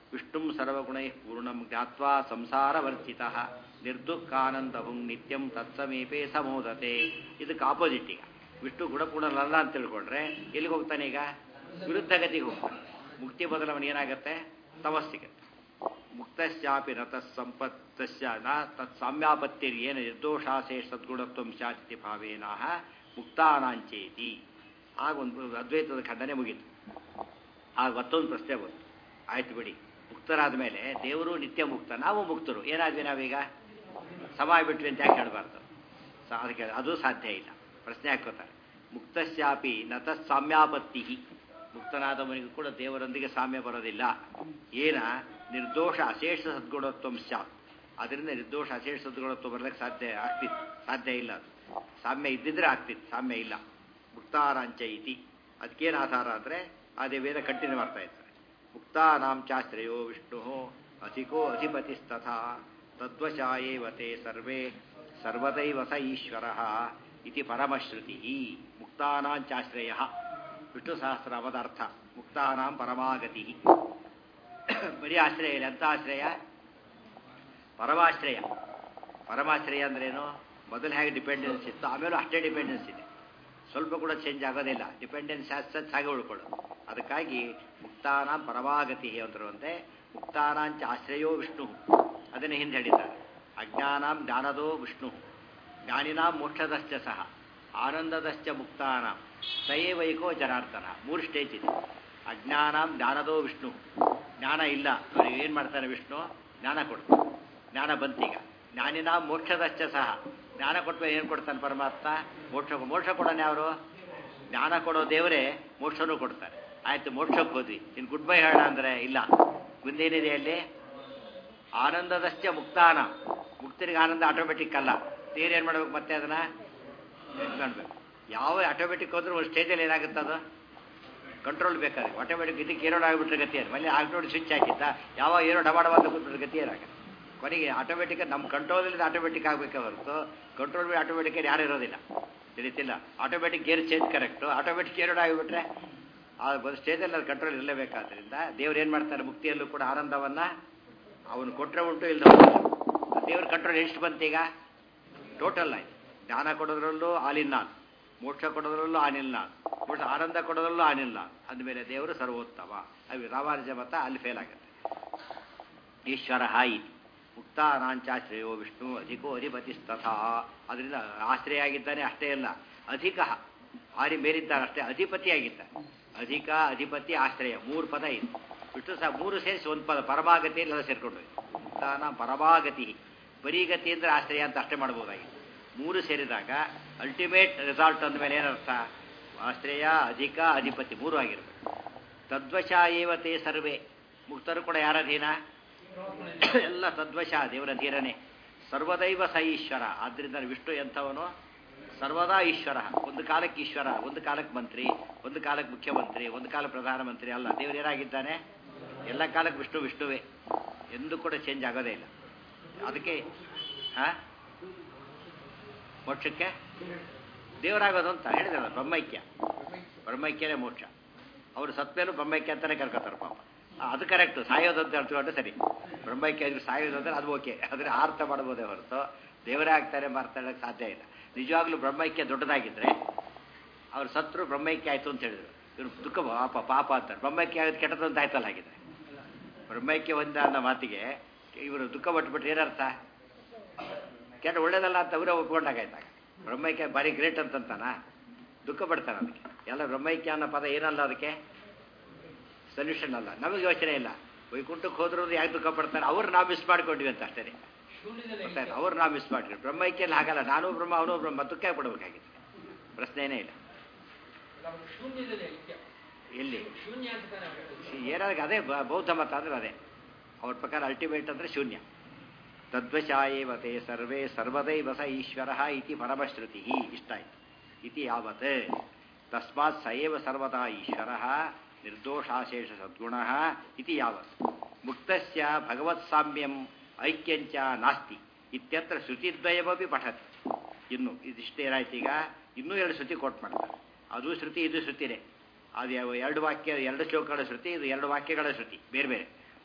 ವಿಷ್ಣುಂ ಸರ್ವಗುಣೈ ಪೂರ್ಣಂ ಜ್ಞಾತ್ವಾ ಸಂಸಾರವರ್ಜಿತ ನಿರ್ದುಃಖಾನಂದಭುಂ ನಿತ್ಯಂ ತತ್ಸಮೀಪೆ ಸಮೋದತೆ ಇದಕ್ಕೆ ಆಪೋಸಿಟ್ ಈಗ ವಿಷ್ಣು ಗುಣಪೂರ್ಣನಲ್ಲ ಅಂತ ತಿಳ್ಕೊಂಡ್ರೆ ಎಲ್ಲಿಗೆ ಹೋಗ್ತಾನೆ ಈಗ ವಿರುದ್ಧ ಗತಿಗೆ ಹೋಗ್ತಾನೆ ಮುಕ್ತಿ ಬದಲವನು ಏನಾಗುತ್ತೆ ತಮಸ್ಸಿಗೆ ಮುಕ್ತಶ್ಚಾಪಿ ನ ತತ್ಸಂಪತ್ತಸ್ಯ ನ ತತ್ಸಾಮ್ಯಾಪತ್ತಿರ್ಯೇನ ನಿರ್ದೋಷಾಸೇ ಸದ್ಗುಣತ್ವ ಸ್ಯಾತಿ ಭಾವೇನಃ ಮುಕ್ತಾನಾಂಚೇತಿ ಆಗ ಒಂದು ಅದ್ವೈತದ ಖಂಡನೆ ಮುಗೀತು ಆಗ ಮತ್ತೊಂದು ಪ್ರಶ್ನೆ ಬಂತು ಆಯ್ತು ಬಿಡಿ ಮುಕ್ತರಾದ ಮೇಲೆ ದೇವರು ನಿತ್ಯ ಮುಕ್ತ ನಾವು ಮುಕ್ತರು ಏನಾದ್ವಿ ನಾವೀಗ ಸಮ ಬಿಟ್ವಿ ಅಂತ ಯಾಕೆ ಹೇಳಬಾರ್ದು ಸ- ಅದಕ್ಕೆ ಅದು ಸಾಧ್ಯ ಇಲ್ಲ ಪ್ರಶ್ನೆ ಹಾಕೋತಾರೆ ಮುಕ್ತಶ್ಯಾಪಿ ನ ತತ್ಸಾಮ್ಯಾಪತ್ತಿ ಮುಕ್ತನಾದವನಿಗೂ ಕೂಡ ದೇವರೊಂದಿಗೆ ಸಾಮ್ಯ ಬರೋದಿಲ್ಲ ಏನ ನಿರ್ದೋಷ ಅಶೇಷ ಸದ್ಗುಣತ್ವ ಸ್ಯಾತ್ ಅದರಿಂದ ನಿರ್ದೋಷ ಅಶೇಷ ಸದ್ಗುಣತ್ವ ಬರ್ಲಿಕ್ಕೆ ಸಾಧ್ಯ ಆಗ್ತಿತ್ತು ಸಾಧ್ಯ ಇಲ್ಲ ಅದು ಸಾಮ್ಯ ಇದ್ದಿದ್ರೆ ಆಗ್ತಿತ್ತು ಸಾಮ್ಯ ಇಲ್ಲ ಮುಕ್ತಾರಾಂಚ ಇತಿ ಅದಕ್ಕೇನು ಆಧಾರ ಅಂದರೆ ಅದೇ ವೇದ ಕಂಟಿನ್ಯೂ ಮಾಡ್ತಾ ಇದ್ದಾರೆ ಮುಕ್ತಾನಾಂ ಚಾಶ್ರಯೋ ವಿಷ್ಣು ಅಧಿಕೋ ಅಧಿಪತಿಸ್ತಥಾ ತದ್ವಶಾ ಏವ ತೇ ಸರ್ವೇ ಸರ್ವದೈವ ಸ ಈಶ್ವರ ಇತಿ ಪರಮಶ್ರುತಿ ಮುಕ್ತಾನಾಂಚಾಶ್ರಯ ವಿಷ್ಣು ಸಹಸ್ರನಾಮದ ಅರ್ಥ ಮುಕ್ತಾನಾಂ ಪರಮಾಗತಿ ಬರೀ ಆಶ್ರಯ ಇಲ್ಲ ಎಂಥ ಆಶ್ರಯ ಪರಮಾಶ್ರಯ ಪರಮಾಶ್ರಯ ಅಂದ್ರೇನು ಮೊದಲು ಹೇಗೆ ಡಿಪೆಂಡೆನ್ಸ್ ಇತ್ತು ಆಮೇಲೂ ಅಷ್ಟೇ ಡಿಪೆಂಡೆನ್ಸ್ ಇದೆ ಸ್ವಲ್ಪ ಕೂಡ ಚೇಂಜ್ ಆಗೋದಿಲ್ಲ ಡಿಪೆಂಡೆನ್ಸ್ ಸಚ್ ಹಾಗೆ ಉಳ್ಕೊಳ್ಳೋದು ಅದಕ್ಕಾಗಿ ಮುಕ್ತಾನಾಂ ಪರಮಾಗತಿ ಅಂತಿರುವಂತೆ ಮುಕ್ತಾನಾಂಚ ಆಶ್ರಯೋ ವಿಷ್ಣು ಅದನ್ನು ಹಿಂದೆ ಹೇಳಿದ್ದಾರೆ ಅಜ್ಞಾನಾಂ ಜ್ಞಾನದೋ ವಿಷ್ಣು ಜ್ಞಾನಿನಾಂ ಮೋಕ್ಷದಶ್ಚ ಸಹ ಆನಂದದಶ್ಚ ಮುಕ್ತಾನಾಂ ಸಯೇವೈಕೋ ಜನಾರ್ದನ ಮೂರು ಸ್ಟೇಜ್ ಇದೆ ಅಜ್ಞಾನಾಂ ಜ್ಞಾನದೋ ವಿಷ್ಣು ಜ್ಞಾನ ಇಲ್ಲ ಅವ್ರಿಗೆ ಏನು ಮಾಡ್ತಾನೆ ವಿಷ್ಣು ಜ್ಞಾನ ಕೊಡ್ತಾನೆ ಜ್ಞಾನ ಬಂತೀಗ ಜ್ಞಾನಿನ ಮೋಕ್ಷದಶ್ಚ ಸಹ ಜ್ಞಾನ ಕೊಟ್ಟ ಏನು ಕೊಡ್ತಾನೆ ಪರಮಾತ್ಮ ಮೋಕ್ಷ ಮೋಕ್ಷ ಕೊಡೋಣ ಅವರು ಜ್ಞಾನ ಕೊಡೋ ದೇವರೇ ಮೋಕ್ಷನೂ ಕೊಡ್ತಾರೆ ಆಯ್ತು ಮೋಕ್ಷಕ್ಕೆ ಹೋದ್ವಿ ಇನ್ನು ಗುಡ್ ಬೈ ಹೇಳ ಅಂದರೆ ಇಲ್ಲ ಮುಂದೇನಿದೆ ಅಲ್ಲಿ ಆನಂದದಶ್ಚ ಮುಕ್ತಾನ ಮುಕ್ತನಿಗೆ ಆನಂದ ಆಟೋಮೆಟಿಕ್ ಅಲ್ಲ ದೇವ್ರು ಏನು ಮಾಡ್ಬೇಕು ಮತ್ತೆ ಅದನ್ನ ಮಾಡ್ಬೇಕು ಯಾವ ಆಟೋಮೆಟಿಕ್ ಹೋದ್ರೂ ಒಂದು ಸ್ಟೇಜಲ್ಲಿ ಏನಾಗುತ್ತೆ ಅದು ಕಂಟ್ರೋಲ್ ಬೇಕಾದ್ರೆ ಆಟೋಮೆಟಿಕ್ ಇದಕ್ಕೆ ಏರೋಡ್ ಆಗಿಬಿಟ್ರೆ ಗತಿ ಏನು ಮನೆ ಆಗಿ ನೋಡಿ ಸ್ವಿಚ್ ಹಾಕಿದ್ದ ಯಾವ ಏನೋ ಡಬಾಡವ ಅಂತ ಕೂತ್ಬಿಟ್ರೆ ಗತಿ ಏನಾಗುತ್ತೆ ಕೊನೆಗೆ ಆಟೋಮೆಟಿಕ್ ನಮ್ಮ ಕಂಟ್ರೋಲಲ್ಲಿ ಆಟೋಮೆಟಿಕ್ ಆಗಬೇಕೆ ಹೊರತು ಕಂಟ್ರೋಲ್ ಬಿ ಆಟೋಮೆಟಿಕ್ ಯಾರು ಇರೋದಿಲ್ಲ ತಿಳಿತಿಲ್ಲ automatic gear change correct automatic ಏರೋಡ್ ಆಗಿಬಿಟ್ರೆ ಆ ಒಂದು ಸ್ಟೇಜಲ್ಲಿ ಅದು ಕಂಟ್ರೋಲ್ ಇರಲೇಬೇಕಾದ್ರಿಂದ ದೇವ್ರು ಏನು ಮಾಡ್ತಾರೆ ಮುಕ್ತಿಯಲ್ಲೂ ಕೂಡ ಆನಂದವನ್ನು ಅವನು ಕೊಟ್ಟರೆ ಉಂಟು ಇಲ್ಲದ ದೇವ್ರ ಕಂಟ್ರೋಲ್ ಎಷ್ಟು ಬಂತೀಗ ಟೋಟಲ್ ಆಯ್ತು ಜ್ಞಾನ ಕೊಡೋದ್ರಲ್ಲೂ ಆಲಿನ್ ನಾನ್ ಮೋಕ್ಷ ಕೊಡೋದ್ರಲ್ಲೂ ಆನಿಲ್ ನಾನ್ ಮೋಕ್ಷ ಆನಂದ ಕೊಡೋದ್ರಲ್ಲೂ ಆನಿಲ್ ನಾನ್ ಅಂದಮೇಲೆ ದೇವರು ಸರ್ವೋತ್ತಮ ಅದು ರಾಮಾನುಜ ಮತ ಅಲ್ಲಿ ಫೇಲ್ ಆಗುತ್ತೆ ಈಶ್ವರ ಇತಿ ಮುಕ್ತಾನಾಂಚಾಶ್ರಯೋ ವಿಷ್ಣು ಅಧಿಕೋ ಅಧಿಪತಿಸ್ತಥಾ ಅದರಿಂದ ಆಶ್ರಯ ಆಗಿದ್ದಾನೆ ಅಷ್ಟೇ ಅಲ್ಲ ಅಧಿಕ ಹಾರಿ ಮೇಲಿದ್ದಾನೆ ಅಷ್ಟೇ ಅಧಿಪತಿಯಾಗಿದ್ದಾನೆ ಅಧಿಕ ಅಧಿಪತಿ ಆಶ್ರಯ ಮೂರು ಪದ ಇದೆ ವಿಷ್ಣು ಸಹ ಮೂರು ಸೇರಿಸಿ ಒಂದು ಪದ ಪರಮಾಗತಿಯಲ್ಲಿ ಎಲ್ಲ ಸೇರ್ಕೊಂಡು ಮುಕ್ತಾನ ಪರಮಾಗತಿ ಬರೀಗತಿ ಅಂದರೆ ಆಶ್ರಯ ಅಂತ ಅಷ್ಟೇ ಮಾಡ್ಬೋದಾಗಿತ್ತು ಮೂರು ಸೇರಿದಾಗ ಅಲ್ಟಿಮೇಟ್ ರಿಸಾಲ್ಟ್ ಅಂದಮೇಲೆ ಏನರ್ಥ ಆಶ್ರಯ ಅಧಿಕ ಅಧಿಪತಿ ಮೂರು ಆಗಿರಬೇಕು ತದ್ವಶ ಏವ ತೇ ಸರ್ವೇ ಮುಕ್ತರು ಕೂಡ ಯಾರ ಅಧೀನ ಎಲ್ಲ ತದ್ವಶ ದೇವರ ಅಧೀನನೇ ಸರ್ವದೈವ ಸ ಈಶ್ವರ ಆದ್ದರಿಂದ ವಿಷ್ಣು ಎಂಥವನು ಸರ್ವದಾ ಈಶ್ವರ ಒಂದು ಕಾಲಕ್ಕೆ ಈಶ್ವರ ಒಂದು ಕಾಲಕ್ಕೆ ಮಂತ್ರಿ ಒಂದು ಕಾಲಕ್ಕೆ ಮುಖ್ಯಮಂತ್ರಿ ಒಂದು ಕಾಲ ಪ್ರಧಾನಮಂತ್ರಿ ಅಲ್ಲ ದೇವರು ಏನಾಗಿದ್ದಾನೆ ಎಲ್ಲ ಕಾಲಕ್ಕೆ ವಿಷ್ಣು ವಿಷ್ಣುವೇ ಎಂದೂ ಕೂಡ ಚೇಂಜ್ ಆಗೋದೇ ಇಲ್ಲ ಅದಕ್ಕೆ ಹಾ ಮೋಕ್ಷಕ್ಕೆ ದೇವರಾಗೋದು ಅಂತ ಹೇಳಿದ್ರಲ್ಲ ಬ್ರಹ್ಮೈಕ್ಯ ಬ್ರಹ್ಮೈಕ್ಯನೇ ಮೋಕ್ಷ ಅವರು ಸತ್ಮೇಲೂ ಬ್ರಹ್ಮೈಕ್ಯ ಅಂತಾನೆ ಕರ್ಕೋತಾರೆ ಪಾಪ ಆ, ಅದು ಕರೆಕ್ಟ್ ಸಾಯೋದು ಅಂತ ಹೇಳ್ತಿಕೊಂಡು ಸರಿ ಬ್ರಹ್ಮೈಕ್ಯ ಇದ್ರೆ ಸಾಯೋದು ಅಂದ್ರೆ ಅದು ಓಕೆ ಆದರೆ ಅರ್ಥ ಮಾಡ್ಬೋದೇ ಹೊರತು ದೇವರೇ ಆಗ್ತಾರೆ ಮಾತಾಡೋಕ್ಕೆ ಸಾಧ್ಯ ಇಲ್ಲ ನಿಜವಾಗ್ಲೂ ಬ್ರಹ್ಮೈಕ್ಯ ದೊಡ್ಡದಾಗಿದ್ರೆ ಅವ್ರು ಸತ್ರು ಬ್ರಹ್ಮೈಕ್ಯ ಆಯ್ತು ಅಂತ ಹೇಳಿದ್ರು ಇವ್ರು ದುಃಖ ಪಾಪ ಪಾಪ ಅಂತಾರೆ ಬ್ರಹ್ಮೈಕ್ಯ ಆಗೋದು ಕೆಟ್ಟದ್ದು ಅಂತ ಆಯ್ತಲ್ಲ ಹಾಗಿದ್ರೆ ಬ್ರಹ್ಮೈಕ್ಯ ಒಂದ ಅನ್ನೋ ಮಾತಿಗೆ ಇವರು ದುಃಖ ಪಟ್ಟುಬಿಟ್ರೆ ಏನರ್ಥ ಕೆಟ್ಟ ಒಳ್ಳೇದಲ್ಲ ಅಂತ ಅವರೇ ಒಪ್ಕೊಂಡಾಗಾಯ್ತಾಗ ಬ್ರಹ್ಮೈಕ್ಯ ಭಾರಿ ಗ್ರೇಟ್ ಅಂತಂತಾನ ದುಃಖ ಪಡ್ತಾನೆ ಅದಕ್ಕೆ ಎಲ್ಲ ಬ್ರಹ್ಮೈಕ್ಯ ಅನ್ನೋ ಪದ ಏನಲ್ಲ ಅದಕ್ಕೆ ಸೊಲ್ಯೂಷನ್ ಅಲ್ಲ ನಮಗೆ ಯೋಚನೆ ಇಲ್ಲ ವೈಕುಂಠಕ್ಕೆ ಹೋದ್ರು ಯಾಕೆ ದುಃಖ ಪಡ್ತಾರೆ ಅವ್ರು ನಾವು ಮಿಸ್ ಮಾಡ್ಕೊಂಡ್ವಿ ಅಂತ ಅಷ್ಟೇ ಶೂನ್ಯದಲ್ಲಿ ಗೊತ್ತಾಯ್ತು ಅವ್ರು ನಾವು ಮಿಸ್ ಮಾಡಿದ್ವಿ ಬ್ರಹ್ಮೈಕ್ಯಲ್ಲಿ ಹಾಗಲ್ಲ ನಾನು ಬ್ರಹ್ಮ ಅವನು ಬ್ರಹ್ಮ ದುಃಖ ಪಡಬೇಕಾಗಿತ್ತು ಪ್ರಶ್ನೆನೇ ಇಲ್ಲ ನಾವು ಶೂನ್ಯದಲ್ಲಿ ಐಕ್ಯ ಎಲ್ಲಿ ಶೂನ್ಯ ಅಂತ ತಾನೇ ಹೇಳ್ತೀವಿ. ಏನಾಗ ಅದೇ ಬ- ಬೌದ್ಧ ಮತ ಅಂದ್ರೆ ಅದೇ ಅವ್ರ ಪ್ರಕಾರ ಅಲ್ಟಿಮೇಟ್ ಅಂದ್ರೆ ಶೂನ್ಯ ತದ್ವಶ ಏವ ತೇ ಸರ್ವೇ ಸರ್ವದೈವ ಸ ಈಶ್ವರ ಇತಿ ಪರಮಶ್ರುತಿ ಇಷ್ಟ ಆಯ್ತು ಇತಿ ಯಾವತ್ ತಸ್ಮಾತ್ ಸ ಏವ ಸರ್ವದಾ ಈಶ್ವರ ನಿರ್ದೋಷಾಶೇಷ ಸದ್ಗುಣ ಇತಿ ಯಾವತ್ ಮುಕ್ತಸ್ಯ ಭಗವತ್ ಸಾಮ್ಯಂ ಐಕ್ಯಂಚ ನಾಸ್ತಿ ಇತ್ಯತ್ರ ಶ್ರುತಿದ್ವಯಮಪಿ ಪಠತಿ ಇನ್ನು ಇದಿಷ್ಟು ಏನಾಯ್ತು ಈಗ ಇನ್ನೂ ಎರಡು ಶ್ರುತಿ ಕೋಟ್ ಮಾಡ್ತಾರೆ ಅದು ಶ್ರುತಿ ಇದು ಶ್ರುತಿನೇ ಅದು ಯಾವ- ಎರಡು ವಾಕ್ಯ ಎರಡು ಶ್ಲೋಕಗಳ ಶ್ರುತಿ ಇದು ಎರಡು ವಾಕ್ಯಗಳ ಶ್ರುತಿ ಬೇರೆ ಬೇರೆ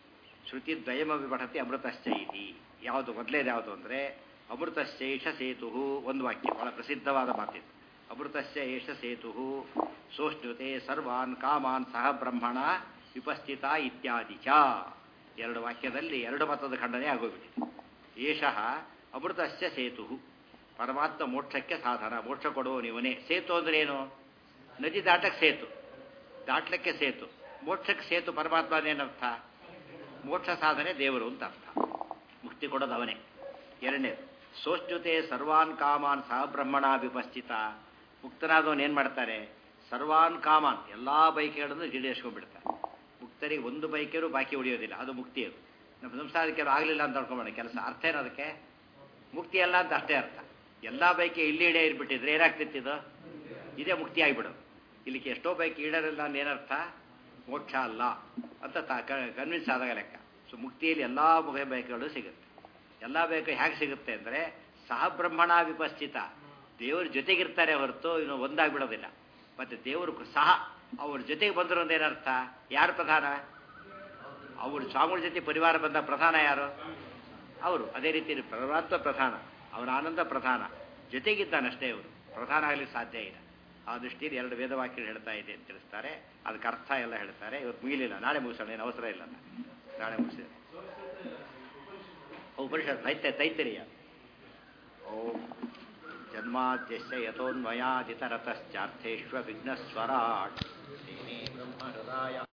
ಶ್ರುತಿ ದ್ವಯಮಿ ಪಠತಿ ಅಮೃತಶ್ಚ ಇತಿ ಯಾವುದು ಮೊದಲೇದು ಯಾವುದು ಅಂದರೆ ಅಮೃತಶ್ಚೈಷ ಸೇತು ಒಂದು ವಾಕ್ಯ ಬಹಳ ಪ್ರಸಿದ್ಧವಾದ ಮಾತಿದು ಅಮೃತಶ್ಚ ಏಷ ಸೇತು ಸೋಷ್ಣುತೆ ಸರ್ವಾನ್ ಕಾಮಾನ್ ಸಹ ಬ್ರಹ್ಮಣ ವಿಪಸ್ಥಿತ ಇತ್ಯಾದಿ ಚ ಎರಡು ವಾಕ್ಯದಲ್ಲಿ ಎರಡು ಮತದ ಖಂಡನೆ ಆಗೋಗ್ಬಿಟ್ಟಿದೆ ಏಷಃ ಅಮೃತಶ್ಚ ಸೇತು ಪರಮಾತ್ಮ ಮೋಕ್ಷಕ್ಕೆ ಸಾಧನ ಮೋಕ್ಷ ಕೊಡುವವನಿವನೇ ಸೇತು ಅಂದ್ರೆ ಏನು ನದಿ ದಾಟಕ್ಕೆ ಸೇತು ದಾಟ್ಲಿಕ್ಕೆ ಸೇತು ಮೋಕ್ಷಕ್ಕೆ ಸೇತು ಪರಮಾತ್ಮ ಏನರ್ಥ ಮೋಕ್ಷ ಸಾಧನೆ ದೇವರು ಅಂತ ಅರ್ಥ ಮುಕ್ತಿ ಕೊಡೋದು ಅವನೇ ಎರಡನೇದು ಸೋಷ್ಣುತೆ ಸರ್ವಾನ್ ಕಾಮಾನ್ ಸಹ ಬ್ರಹ್ಮಣ ವಿಪಸ್ಥಿತ ಮುಕ್ತನಾದವನು ಏನು ಮಾಡ್ತಾರೆ ಸರ್ವಾನ್ ಕಾಮಾನ್ ಎಲ್ಲ ಬೈಕೆಗಳನ್ನು ಈಡೇರಿಸ್ಕೊಂಡ್ಬಿಡ್ತಾರೆ ಮುಕ್ತರಿಗೆ ಒಂದು ಬೈಕೇರು ಬಾಕಿ ಉಳಿಯೋದಿಲ್ಲ ಅದು ಮುಕ್ತಿ ಅದು ನಮ್ಮ ಸಂಸಾರಕ್ಕೆ ಆಗಲಿಲ್ಲ ಅಂತ ಅನ್ಕೊಂಬೇಡ ಕೆಲಸ ಅರ್ಥ ಏನು ಅದಕ್ಕೆ ಮುಕ್ತಿ ಅಲ್ಲ ಅಂತ ಅಷ್ಟೇ ಅರ್ಥ ಎಲ್ಲ ಬೈಕೆ ಇಲ್ಲಿ ಇಡೇ ಇರ್ಬಿಟ್ಟಿದ್ರೆ ಏನಾಗ್ತಿತ್ತು ಇದು ಇದೇ ಮುಕ್ತಿ ಆಗಿಬಿಡೋದು ಇಲ್ಲಿಗೆ ಎಷ್ಟೋ ಬೈಕ್ ಈಡರಿಲ್ಲ ಅಂದ್ರೆ ಏನರ್ಥ ಮೋಕ್ಷ ಅಲ್ಲ ಅಂತ ಕನ್ವಿನ್ಸ್ ಆದಾಗ ಲೆಕ್ಕ ಸೊ ಮುಕ್ತಿಯಲ್ಲಿ ಎಲ್ಲ ಮುಖ ಬೈಕ್ಗಳು ಸಿಗುತ್ತೆ ಎಲ್ಲ ಬೇಕು ಹೇಗೆ ಸಿಗುತ್ತೆ ಅಂದರೆ ಸಹ ಬ್ರಹ್ಮಣ ವಿಪಸ್ಥಿತ ದೇವರ ಜೊತೆಗಿರ್ತಾರೆ ಹೊರತು ಇನ್ನು ಒಂದಾಗ್ಬಿಡೋದಿಲ್ಲ ಮತ್ತು ದೇವರು ಸಹ ಅವ್ರ ಜೊತೆಗೆ ಬಂದರು ಅಂತ ಏನರ್ಥ ಯಾರು ಪ್ರಧಾನ ಅವರು ಸ್ವಾಮಿಗಳ ಜೊತೆ ಪರಿವಾರ ಬಂದ ಪ್ರಧಾನ ಯಾರು ಅವರು ಅದೇ ರೀತಿ ಪರಮಾತ್ಮ ಪ್ರಧಾನ ಅವರ ಆನಂದ ಪ್ರಧಾನ ಜೊತೆಗಿದ್ದಾನಷ್ಟೇ ಅವರು ಪ್ರಧಾನ ಆಗಲಿಕ್ಕೆ ಸಾಧ್ಯ ಇಲ್ಲ ಆ ದೃಷ್ಟಿಯಲ್ಲಿ ಎರಡು ವೇದವಾಕ್ಯಗಳು ಹೇಳ್ತಾ ಇದೆ ಅಂತ ತಿಳಿಸ್ತಾರೆ ಅದಕ್ಕೆ ಅರ್ಥ ಎಲ್ಲ ಹೇಳ್ತಾರೆ ಇವತ್ತು ಮುಗಿಲಿಲ್ಲ ನಾಳೆ ಮುಗಿಸೋಣ ಏನು ಅವಸರ ಇಲ್ಲ ನಾಳೆ ಮುಗಿಸಿದ್ರೆ ಉಪನಿಷತ್ ತೈತೆ ತೈತರಿಯ ಓಂ ಜನ್ಮಾದ್ಯಸ್ಯ ಯಥೋನ್ಮಯಾದಿತರತಶ್ಚಾರ್ಥೇಶ್ವ ವಿಘ್ನಸ್ವರಾಟ್ ಬ್ರಹ್ಮ ಹೃದಯ